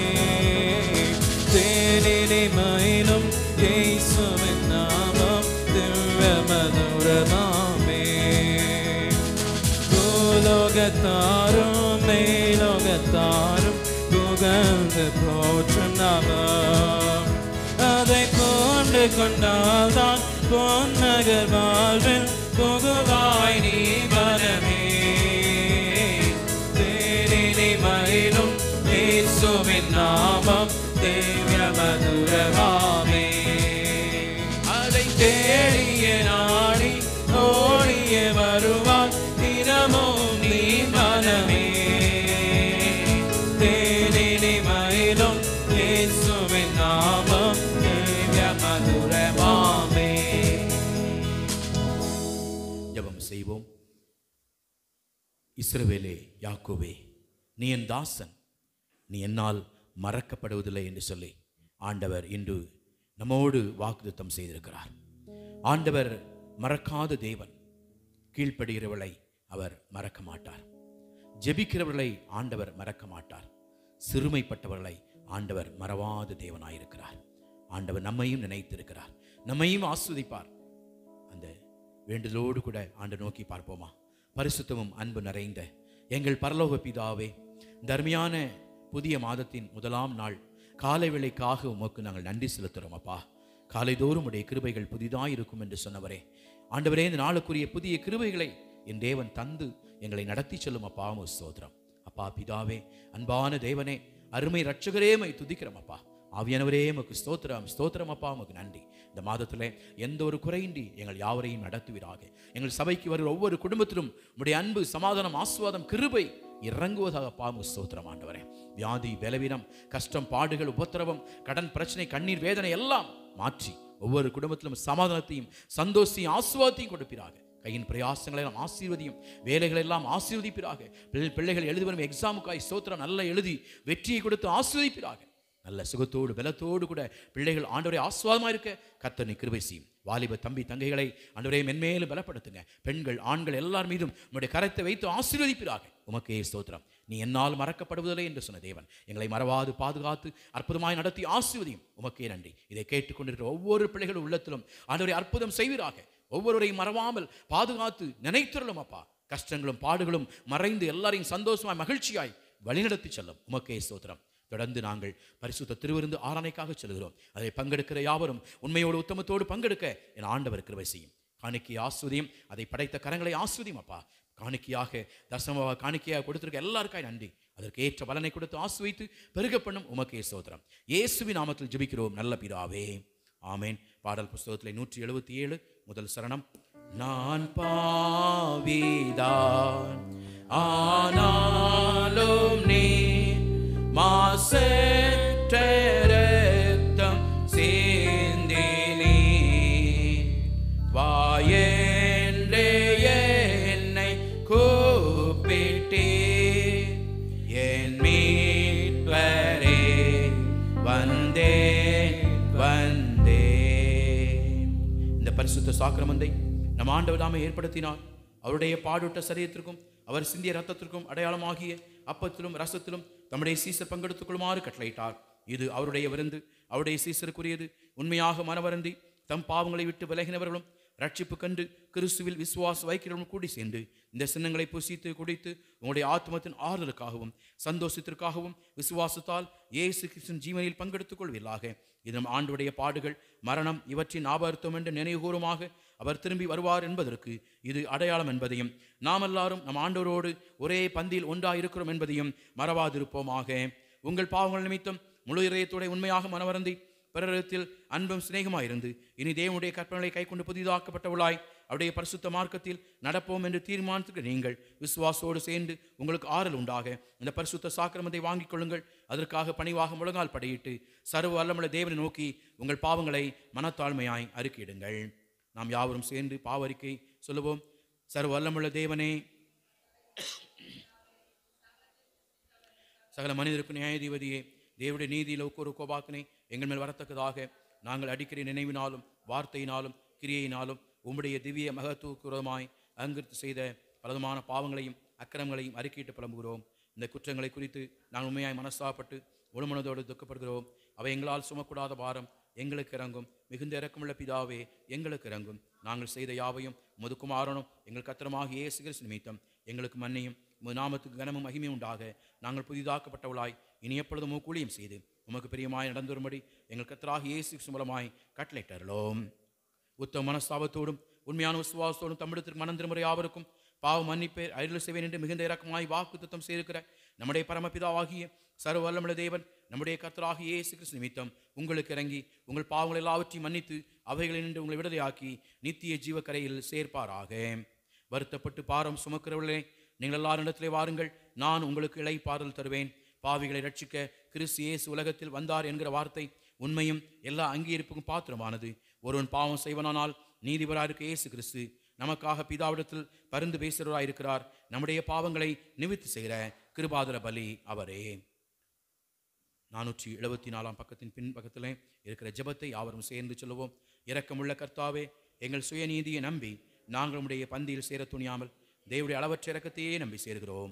தேனினை மயிலும் இயேசுவின் நாமம் திவ்ய மதுரமாமே பூலோகத்தாரும் மேலோகத்தாரும் புகழ்ந்து போற்றும் நாமம் அதை போன்று கொண்டால்தான் பொன்னகர் வாழ்வில் புகுவாய் நீ மனமே தேனினை மயிலும் இயேசுவின் நாமம் தேவிய மதுரமாமே அதை தேடிய நாடி ஓடிய வருவான் தினமும் நீ மனமே தேனினை மயிலும் இயேசுவின் நாமம் தேவிய மதுரமாமே ஜெபம் செய்வோம் இஸ்ரவேலே யாக்கோவே நீ என் தாசன் நீ என்னால் மறக்கப்படுவதில்லை என்று சொல்லி ஆண்டவர் இன்று நம்மோடு வாக்குத்தத்தம் செய்திருக்கிறார் ஆண்டவர் மறக்காத தேவன் கீழ்ப்படுகிறவளை அவர் மறக்க மாட்டார் ஜெபிக்கிறவர்களை ஆண்டவர் மறக்க மாட்டார் சிறுமைப்பட்டவர்களை ஆண்டவர் மறவாத தேவனாயிருக்கிறார் ஆண்டவர் நம்மையும் நினைத்திருக்கிறார் நம்மையும் ஆஸ்வதிப்பார் அந்த வேண்டுதலோடு கூட ஆண்டு நோக்கி பார்ப்போமா பரிசுத்தமும் அன்பு நிறைந்த எங்கள் பரலோக பிதாவே தர்மியான புதிய மாதத்தின் முதலாம் நாள் காலை வேளைக்காக உமக்கு நாங்கள் நன்றி செலுத்துகிறோம் அப்பா காலைதோறும் உடைய கிருபைகள் புதிதாய் இருக்கும் என்று சொன்னவரே ஆண்டவரே இந்த நாளுக்குரிய புதிய கிருபைகளை என் தேவன் தந்து எங்களை நடத்தி செல்லும் அப்பா உமக்கு ஸ்தோத்திரம் அப்பா பிதாவே அன்பான தேவனே அருமை ரட்சகரே மை துதிக்கிறோம் அப்பா ஆவியானவரே உமக்கு ஸ்தோத்திரம் ஸ்தோத்திரம் அப்பா உமக்கு நன்றி இந்த மாதத்தில் எந்த ஒரு குறையின்றி எங்கள் யாவரையும் நடத்துவீராக எங்கள் சபைக்கு வருகிற ஒவ்வொரு குடும்பத்திலும் உடைய அன்பு சமாதானம் ஆசுவாதம் கிருபை இறங்குவதாக பாமு ஸ்தோத்திரம் ஆண்டவரே வியாதி பலவீனம் கஷ்டம் பாடுகள் உபத்திரவம் கடன் பிரச்சனை கண்ணீர் வேதனை எல்லாம் மாற்றி ஒவ்வொரு குடும்பத்திலும் சமாதானத்தையும் சந்தோஷத்தையும் ஆசுவாதத்தையும் கொடுப்பீராக கையின் பிரயாசங்களை எல்லாம் ஆசீர்வதியும் வேலைகளை எல்லாம் ஆசீர்வதிப்பீராக பிள்ளை- பிள்ளைகள் எழுதி வரும் எக்ஸாமுக்காய் ஸ்தோத்திரம் நல்லா எழுதி வெற்றியை கொடுத்து ஆசீர்வதிப்பீராக நல்ல சுகத்தோடு பலத்தோடு கூட பிள்ளைகள் ஆண்டவரை ஆஸ்வாதமாக இருக்க கர்த்தனை கிருபை செய்யும் வாலிப தம்பி தங்கைகளை ஆண்டவரை மென்மேலும் பலப்படுத்துங்க பெண்கள் ஆண்கள் எல்லார் மீதும் உம்முடைய கரத்தை வைத்து ஆசீர்வதிப்பீராக உமக்கே ஸ்தோத்திரம் நீ என்னால் மறக்கப்படுவதில்லை என்று சொன்ன தேவன் எங்களை மறவாது பாதுகாத்து அற்புதமாய் நடத்தி ஆசீர்வதியும் உமக்கே நன்றி இதை கேட்டுக்கொண்டிருக்கிற ஒவ்வொரு பிள்ளைகளும் உள்ளத்திலும் ஆண்டவரை அற்புதம் செய்வீராக ஒவ்வொருவரையும் மறவாமல் பாதுகாத்து நினைத்துள்ளோம் அப்பா கஷ்டங்களும் பாடுகளும் மறைந்து எல்லாரையும் சந்தோஷமாய் மகிழ்ச்சியாய் வழிநடத்தி செல்லும் உமக்கே ஸ்தோத்திரம் தொடர்ந்து நாங்கள் பரிசுத்த திருவிருந்து ஆராதனைக்காக செல்கிறோம் அதை பங்கெடுக்கிற யாவரும் உண்மையோடு உத்தமத்தோடு பங்கெடுக்க என் ஆண்டவர் கிருபை செய்யும் காணிக்கை ஆஸ்வதியும் அதை படைத்த கரங்களை ஆஸ்வதியும் அப்பா காணிக்கையாக தசம காணிக்கையாக கொடுத்திருக்க எல்லாருக்காய் நன்றி அதற்கு ஏற்ற பலனை கொடுத்து ஆசுவைத்து பெருக பண்ணும் உமக்கே சோதரம் இயேசுவி நாமத்தில் ஜெபிக்கிறோம் நல்ல பிதாவே ஆமேன் பாடல் புஸ்தகத்தில் நூற்றி எழுபத்தி ஏழு முதல் சரணம் நான் பாவிதான் ஆனாலும் நீ மாசற்ற ரத்தம் சிந்தினீ வாயென்றே என்னை கூப்பிட்டே என் மீட்பரே வந்தேன் வந்தேன் இந்த பரிசுத்த சாக்கிரமந்தை நம் ஆண்டவர் தாமே ஏற்படுத்தினார் அவருடைய பாடுட்ட சரீரத்திற்கும் அவர் சிந்திய ரத்தத்திற்கும் அடையாளமாகிய அப்பத்திலும் ரசத்திலும் தம்முடைய சீசர் பங்கெடுத்துக் கொள்ளுமாறு கட்டளையிட்டார் இது அவருடைய விருந்து அவருடைய சீசருக்குரியது உண்மையாக மனவருந்தி தம் பாவங்களை விட்டு விலகினவர்களும் ரட்சிப்பு கண்டு கிறிஸ்துவில் விசுவாச வைக்கிறவர்களும் கூடி சேர்ந்து இந்த சின்னங்களை புசித்து குடித்து உங்களுடைய ஆத்மத்தின் ஆறுதலுக்காகவும் சந்தோஷத்திற்காகவும் விசுவாசத்தால் இயேசு கிறிஸ்துவின் ஜீவனில் பங்கெடுத்துக் கொள்வீர்களாக இது நம் ஆண்டுடைய பாடுகள் மரணம் இவற்றின் ஞாபகத்துவம் என்று நினைவுகூறுமாக அவர் திரும்பி வருவார் என்பதற்கு இது அடையாளம் என்பதையும் நாம் எல்லாரும் நம் ஆண்டவரோடு ஒரே பந்தியில் ஒன்றாயிருக்கிறோம் என்பதையும் மறவாதிருப்போமாக உங்கள் பாவங்கள் நிமித்தம் முழு இதயத்தோட உண்மையாக மனவருந்தி பிறரிடத்தில் அன்பும் சிநேகமாயிருந்து இனி தேவனுடைய கற்பனைகளை கைக்கொண்டு புதிதாக்கப்பட்டவளாய் அவருடைய பரிசுத்த மார்க்கத்தில் நடப்போம் என்று தீர்மானத்துக்கு நீங்கள் விசுவாசோடு சேர்ந்து உங்களுக்கு ஆறல் உண்டாக இந்த பரிசுத்த சாக்கிரமத்தை வாங்கிக் கொள்ளுங்கள் அதற்காக பணிவாக முழங்கால் படையிட்டு சர்வ வல்லமுள்ள தேவனை நோக்கி உங்கள் பாவங்களை மனத்தாழ்மையாய் அறிக்கையிடுங்கள் நாம் யாவரும் சேர்ந்து பாவறிக்கை சொல்லுவோம் சர்வ வல்லமுள்ள தேவனே சகல மனிதருக்கு நியாயாதிபதியே தேவனுடைய நீதியில் ஒவ்வொரு கோபாக்கினை எங்கள் மேல் வரத்தக்கதாக நாங்கள் அடிக்கடி நினைவினாலும் வார்த்தையினாலும் கிரியையினாலும் உம்முடைய திவ்ய மகத்துவக்குரமாய் அங்கிருத்து செய்த பலவிதமான பாவங்களையும் அக்கிரமங்களையும் அறிக்கையிட்டு புலம்புகிறோம் இந்த குற்றங்களை குறித்து நாங்கள் உண்மையாய் மனஸ்தாப்பட்டு முழுமனதோடு துக்கப்படுகிறோம் அவை எங்களால் சுமக்கூடாத பாரம் எங்களுக்கு இறங்கும் மிகுந்த இறக்கமுள்ள பிதாவே எங்களுக்கு இறங்கும் நாங்கள் செய்த யாவையும் முதுகுமாரனும் எங்கள் கத்திரமாக இயேசு கிறிஸ்து நிமித்தம் எங்களுக்கு மன்னியும் உமது நாமத்துக்கு கனமும் மகிமையும் உண்டாக நாங்கள் புதிதாக்கப்பட்டவளாய் இனி எப்பொழுதும் கூலியும் செய்து உமக்கு பிரியமாய் நடந்து வரும்படி எங்கள் கத்தராக இயேசு கிறிஸ்து மூலமாய் கட்டளையிட்டருளோம் உத்தம மனஸ்தாபத்தோடும் உண்மையான விசுவாசத்தோடும் தமிழத்திற்கு மனம் திருமுறை யாவருக்கும் பாவ மன்னிப்பே அருள் செய்வேன் என்று மிகுந்த இறக்கமாய் வாக்கு தத்தம் செய்திருக்கிற நம்முடைய பரமபிதாவாகிய சர்வ வல்லமுள்ள தேவன் நம்முடைய கர்த்தராகிய இயேசு கிறிஸ்து நிமித்தம் உங்களுக்கு இறங்கி உங்கள் பாவங்கள் எல்லாவற்றையும் மன்னித்து அவைகளில் நின்று உங்களை விடுதலையாக்கி நித்திய ஜீவக்கரையில் சேர்ப்பாராக வருத்தப்பட்டு பாரம் சுமக்கிறவர்களே நீங்கள் எல்லாரிடத்திலே வாருங்கள் நான் உங்களுக்கு இளைப்பாறுதல் தருவேன் பாவிகளை ரட்சிக்க கிறிஸ்து இயேசு உலகத்தில் வந்தார் என்கிற வார்த்தை உண்மையும் எல்லா அங்கீகரிப்புக்கும் பாத்திரமானது ஒருவன் பாவம் செய்வனானால் நீதிபராருக்கு இயேசு கிறிஸ்து நமக்காக பிதாவிடத்தில் பரிந்து பேசுகிறவராய் இருக்கிறார் நம்முடைய பாவங்களை நிவிர்த்தி செய்கிற கிருபாதர பலி அவரே நானூற்றி எழுபத்தி நாலாம் பக்கத்தின் பின் பக்கத்திலே இருக்கிற ஜெபத்தை யாவரும் சேர்ந்து சொல்லுவோம் இரக்கமுள்ள கர்த்தாவே எங்கள் சுயநீதியை நம்பி நாங்கள் உம்முடைய பந்தியில் சேர துணியாமல் தேவனுடைய அளவற்ற இரக்கத்தையே நம்பி சேர்கிறோம்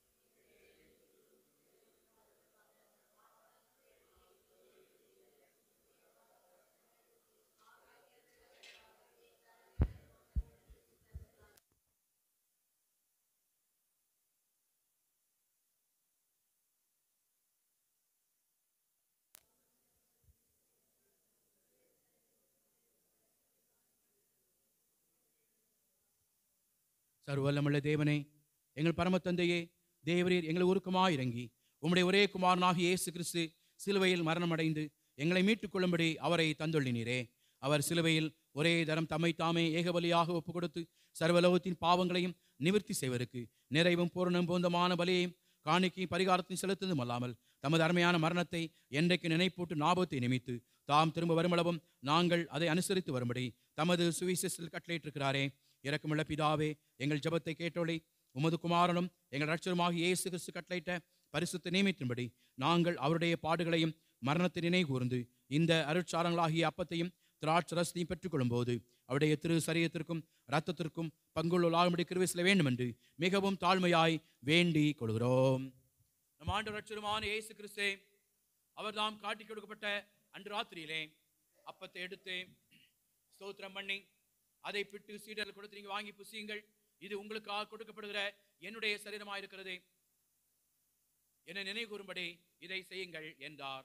சர்வல்லமுள்ள தேவனே எங்கள் பரமத்தந்தையே தேவரீர் எங்கள் உருக்கமாய் இறங்கி உம்முடைய ஒரே குமாரனாக இயேசு கிறிஸ்து சிலுவையில் மரணமடைந்து எங்களை மீட்டுக் கொள்ளும்படி அவரை தந்தொள்ளினீரே அவர் சிலுவையில் ஒரே தரம் தம்மை தாமே ஏகபலியாக ஒப்புக் கொடுத்து சர்வலோகத்தின் பாவங்களையும் நிவர்த்தி செய்வதற்கு நிறைவும் பூரணம் பொந்தமான பலியையும் காணிக்கையும் பரிகாரத்தையும் செலுத்துவதும் அல்லாமல் தமது அருமையான மரணத்தை என்றைக்கு நினைப்பூட்டு ஞாபகத்தை நிமித்து தாம் திரும்ப வருமளவும் நாங்கள் அதை அனுசரித்து வரும்படி தமது சுவிசேஷத்தில் கட்டளையிட்டிருக்கிறாரே இரக்கமுள்ள பிதாவே எங்கள் ஜெபத்தை கேட்டொழி உமது குமாரனும் எங்கள் ரட்சருமாக இயேசு கிறிஸ்து கட்டளையிட்ட பரிசுத்த நியமித்தின்படி நாங்கள் அவருடைய பாடுகளையும் மரணத்தை நினைவு கூர்ந்து இந்த அருட்சாரங்களாகிய அப்பத்தையும் திராட்சரசத்தையும் பெற்றுக்கொள்ளும்போது அவருடைய திரு சரீரத்திற்கும் இரத்தத்திற்கும் பங்குள்ளாகும்படி கிருவை செய்ய வேண்டும் என்று மிகவும் தாழ்மையாய் வேண்டி கொள்கிறோம் நம் ஆண்டு ரட்சருமான இயேசு கிறிஸ்தே அவர் தாம் காட்டிக் கொடுக்கப்பட்ட அன்று ராத்திரியிலே அப்பத்தை எடுத்து ஸ்தோத்திரம் பண்ணி அதை பிட்டு சீடர்கள் கொடுத்து நீங்க வாங்கி புசியுங்கள் இது உங்களுக்காக கொடுக்கப்படுகிற என்னுடைய சரீரமாக இருக்கிறது என்னை நினைவு கூறும்படி இதை செய்யுங்கள் என்றார்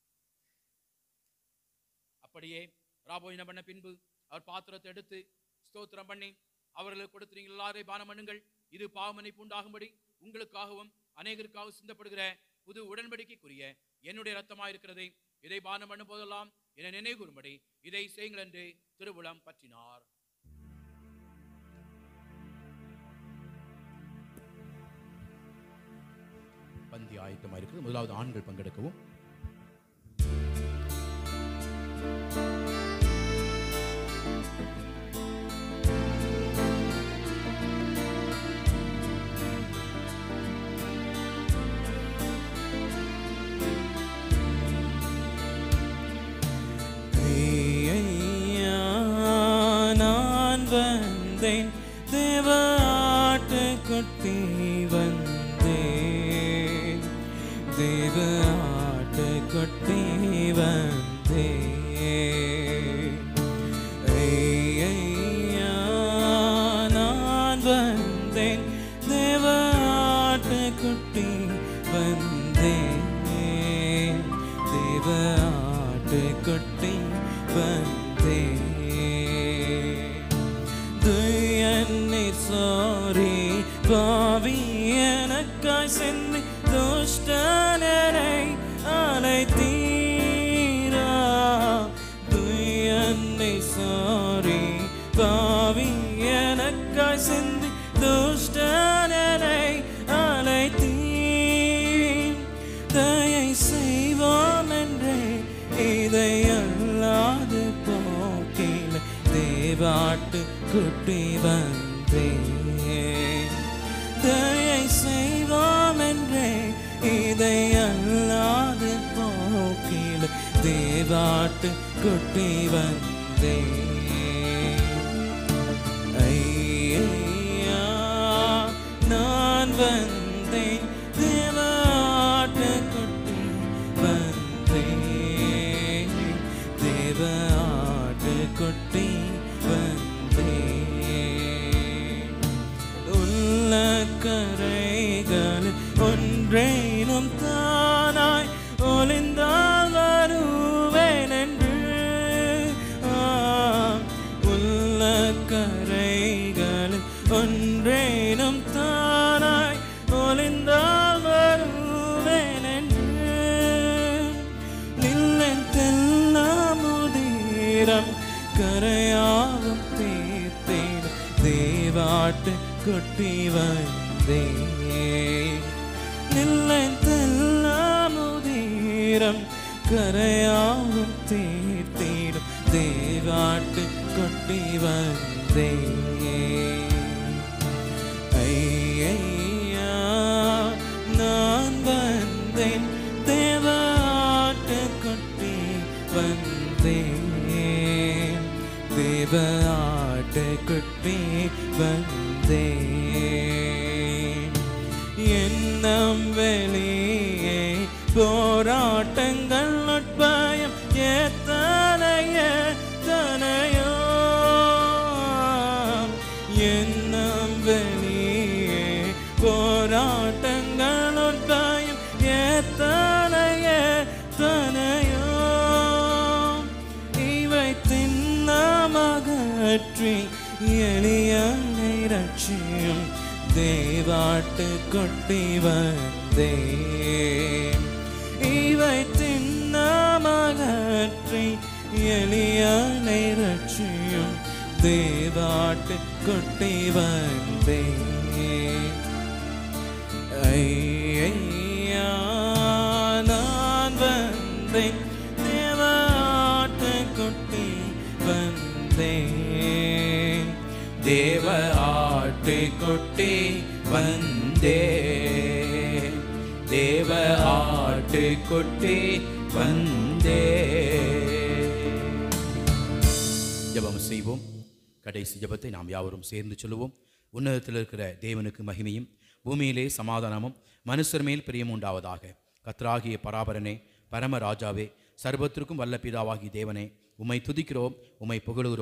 அப்படியே ராபோஜனம் பண்ண பின்பு அவர் பாத்திரத்தை எடுத்து ஸ்தோத்திரம் பண்ணி அவர்களுக்கு கொடுத்து நீங்கள் எல்லாரையும் பானம் பண்ணுங்கள் இது பாவமன்னிப்பு உண்டாகும்படி உங்களுக்காகவும் அநேகருக்காக சிந்தப்படுகிற புது உடன்படிக்கைக்குரிய என்னுடைய ரத்தமாக இருக்கிறது இதை பானம் பண்ணும் போதெல்லாம் என்னை நினைவு கூறும்படி இதை செய்யுங்கள் என்று திருவுளம் பற்றினார் பந்தி ஆயத்தமாக இருக்குது முதலாவது ஆண்கள் பங்கெடுக்கவும் ஐயா, நான் வந்தேன் தேவ ஆட்டுக்குட்டி வந்தேன் தேவ ஆட்டுக்குட்டி வந்தேன் ஐயா, நான் வந்தேன் தேவ ஆட்டுக்குட்டி வந்தேன் தேவ ஆட்டுக்குட்டி வந்தேன் துயன்னி சாரி பாவி எனக்காய் சென்று துஷ்டனரை அழைத்தீரா துயன்னி சாரி பாவி எனக்காய் சென்று துஷ்டனரை அழைத்தீர் தயை செய்வோம் என்றே இதை அல்லாது போக்கில தேவாட்டு குட்டி வந்தேன் தயை செய்வோம் என்றே இதை அல்லாது போக்கில தேவாட்டு குட்டி வந்தேன் ஐயா நான் வந்தேன் தேவ ஆட்டுக்குட்டி வந்தேன் தேவ ஆட்டுக்குட்டி வந்தேன் உள்ள கரைகள் ஒன்றேனும் தானாய் ஒளிந்தால் வருவேன் என்று ஆம், உள்ள கரைகள் ஒன்றேனும் தானாய் ஒளிந்தால் வருவேன் என்று நில்லன் தெல்லாமுதீரம் கரையாவும் தீர்த்தேன் தேவாட்டு கொட்டி வந்தேன் நில்லன் தெல்லாமுதீரம் கரையாவும் தீர்த்தேன் தேவாட்டு கொட்டி வந்தேன் ஐயா நான் வந்தேன் தேவ ஆட்டுக்குட்டி வந்தேன் தேவ ஆட்டுக்குட்டி வந்தேன் எண்ணம் வெளியே போராட்டங்கள் உட்பயம் எத்தனைய தனையோ எண்ணம் வெளியே போராட்டங்கள் உட்பயம் எத்தனைய தனையோ இவை தின்னமகற்றி எளியனை ரட்சியும் தேவாட்டு கொட்டி வந்தேன் இவை தின்னமகற்றி எளியனை ரட்சியும் தேவாட்டு கொட்டி வந்தேன் ஐயா நான் வந்தேன் தேவ ஆட்டுக்குட்டி வந்தேன் தேவ ஆட்டுக்குட்டி வந்தே தேவ ஆட்டுக்குட்டி வந்தே ஜெபம் செய்வோம் கடைசி ஜெபத்தை நாம் யாவரும் சேர்ந்து சொல்லுவோம் உன்னதத்தில் இருக்கிற தேவனுக்கு மகிமையும் பூமியிலே சமாதானமும் மனுஷர் மேல் பிரியம் உண்டாவதாக கத்ராகிய பராபரனே பரமராஜாவே சர்வத்திற்கும் வல்ல பிதாவாகி தேவனே உம்மை துதிக்கிறோம் உம்மை புகழுகிறோம்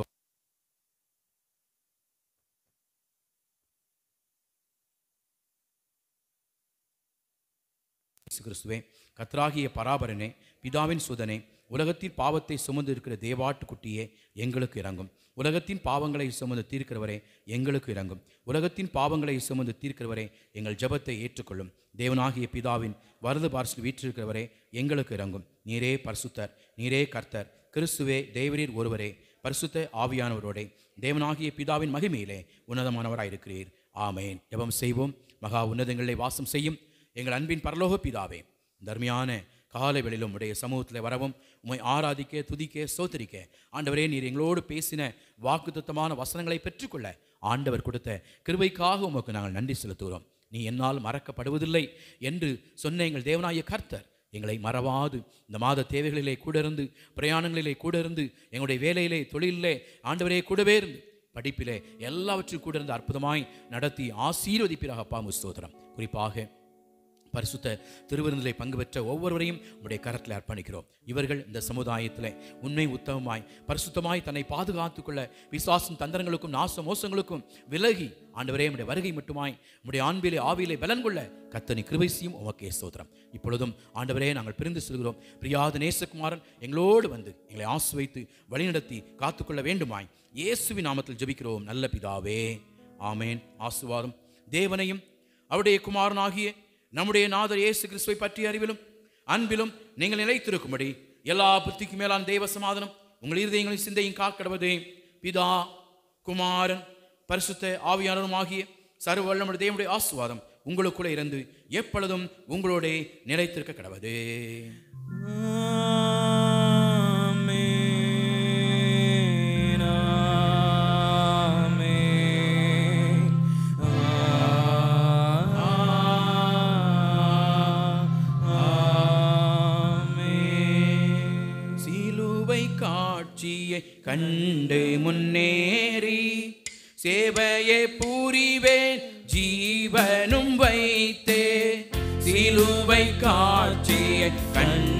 இயேசு கிறிஸ்துவே கத்ராகிய பராபரனே பிதாவின் சுதனே உலகத்தின் பாவத்தை சுமந்து இருக்கிற தேவாட்டுக்குட்டியே எங்களுக்கு இறங்கும் உலகத்தின் பாவங்களை சுமந்து தீர்க்கிறவரே எங்களுக்கு இறங்கும் உலகத்தின் பாவங்களை சுமந்து தீர்க்கிறவரே எங்கள் ஜெபத்தை ஏற்றுக்கொள்ளும் தேவனாகிய பிதாவின் வரது பார்சில் வீற்றிருக்கிறவரே எங்களுக்கு இறங்கும் நீரே பரிசுத்தர் நீரே கர்த்தர் கிறிஸ்துவே தேவரீர் ஒருவரே பரிசுத்த ஆவியானவரோடே தேவனாகிய பிதாவின் மகிமையிலே உன்னதமானவராயிருக்கிறீர் ஆமேன் ஜெபம் செய்வோம் மகா உன்னதங்களிலே வாசம் செய்யும் எங்கள் அன்பின் பரலோக பிதாவே தர்மியான காலை வேளையிலும் உடைய சமூகத்தில் வரவும் உம்மை ஆராதிக்க துதிக்க சோத்தரிக்க ஆண்டவரே நீர் எங்களோடு பேசின வாக்குத்தத்தமான வசனங்களை பெற்றுக்கொள்ள ஆண்டவர் கொடுத்த கிருபைக்காக உமக்கு நாங்கள் நன்றி செலுத்துகிறோம் நீ என்னால் மறக்கப்படுவதில்லை என்று சொன்ன எங்கள் தேவனாய கர்த்தர் எங்களை மறவாது இந்த மாத தேவைகளிலே கூட இருந்து பிரயாணங்களிலே கூட இருந்து எங்களுடைய வேலையிலே தொழிலிலே ஆண்டவரே கூடவே இருந்து படிப்பிலே எல்லாவற்றும் கூட இருந்து அற்புதமாய் நடத்தி ஆசீர்வதிப்பீராக அப்பா முஸ்தோத்திரம் குறிப்பாக பரிசுத்த திருவிருந்திலே பங்கு பெற்ற ஒவ்வொருவரையும் உடைய கரத்தில் அர்ப்பணிக்கிறோம் இவர்கள் இந்த சமுதாயத்தில் உண்மை உத்தமமாய் பரிசுத்தமாய் தன்னை பாதுகாத்துக் கொள்ள விசுவாசம் தந்திரங்களுக்கும் நாச மோசங்களுக்கும் விலகி ஆண்டவரே உடைய வருகை மட்டுமாய் உடைய ஆண்பிலே ஆவியிலே பலன் கொள்ள கத்தனி கிருபைசியும் உமக்கே சோதரம் இப்பொழுதும் ஆண்டவரே நாங்கள் பிரிந்து செல்கிறோம் பிரியாத நேசகுமாரன் எங்களோடு வந்து எங்களை ஆசுவைத்து வழிநடத்தி காத்துக்கொள்ள வேண்டுமாய் இயேசுவின் நாமத்தில் ஜெபிக்கிறோம் நல்ல பிதாவே ஆமேன் ஆசுவாதம் தேவனையும் அவருடைய குமாரனாகிய நம்முடைய நாதர் இயேசு கிறிஸ்துவை பற்றிய அறிவிலும் அன்பிலும் நீங்கள் நிலைத்திருக்கும்படி எல்லா புத்திக்கு மேலான தேவ சமாதானம் உங்கள் இருதயங்களின் சிந்தையும் காக்கடவது பிதா குமாரன் பரிசுத்த ஆவியானரும் ஆகிய சர்வ வல்லமுடைய தேவனுடைய ஆசுவாதம் உங்களுக்குள்ளே இருந்து எப்பொழுதும் உங்களோட நிலைத்திருக்க கடவது ஆமென் ஆமென் ஆமென் சிலுவை காட்சியை கண்டு முன்னேறி சேவையை புரிவேன் ஜீவனும் வைத்தே சிலுவை காட்சியை கண்டு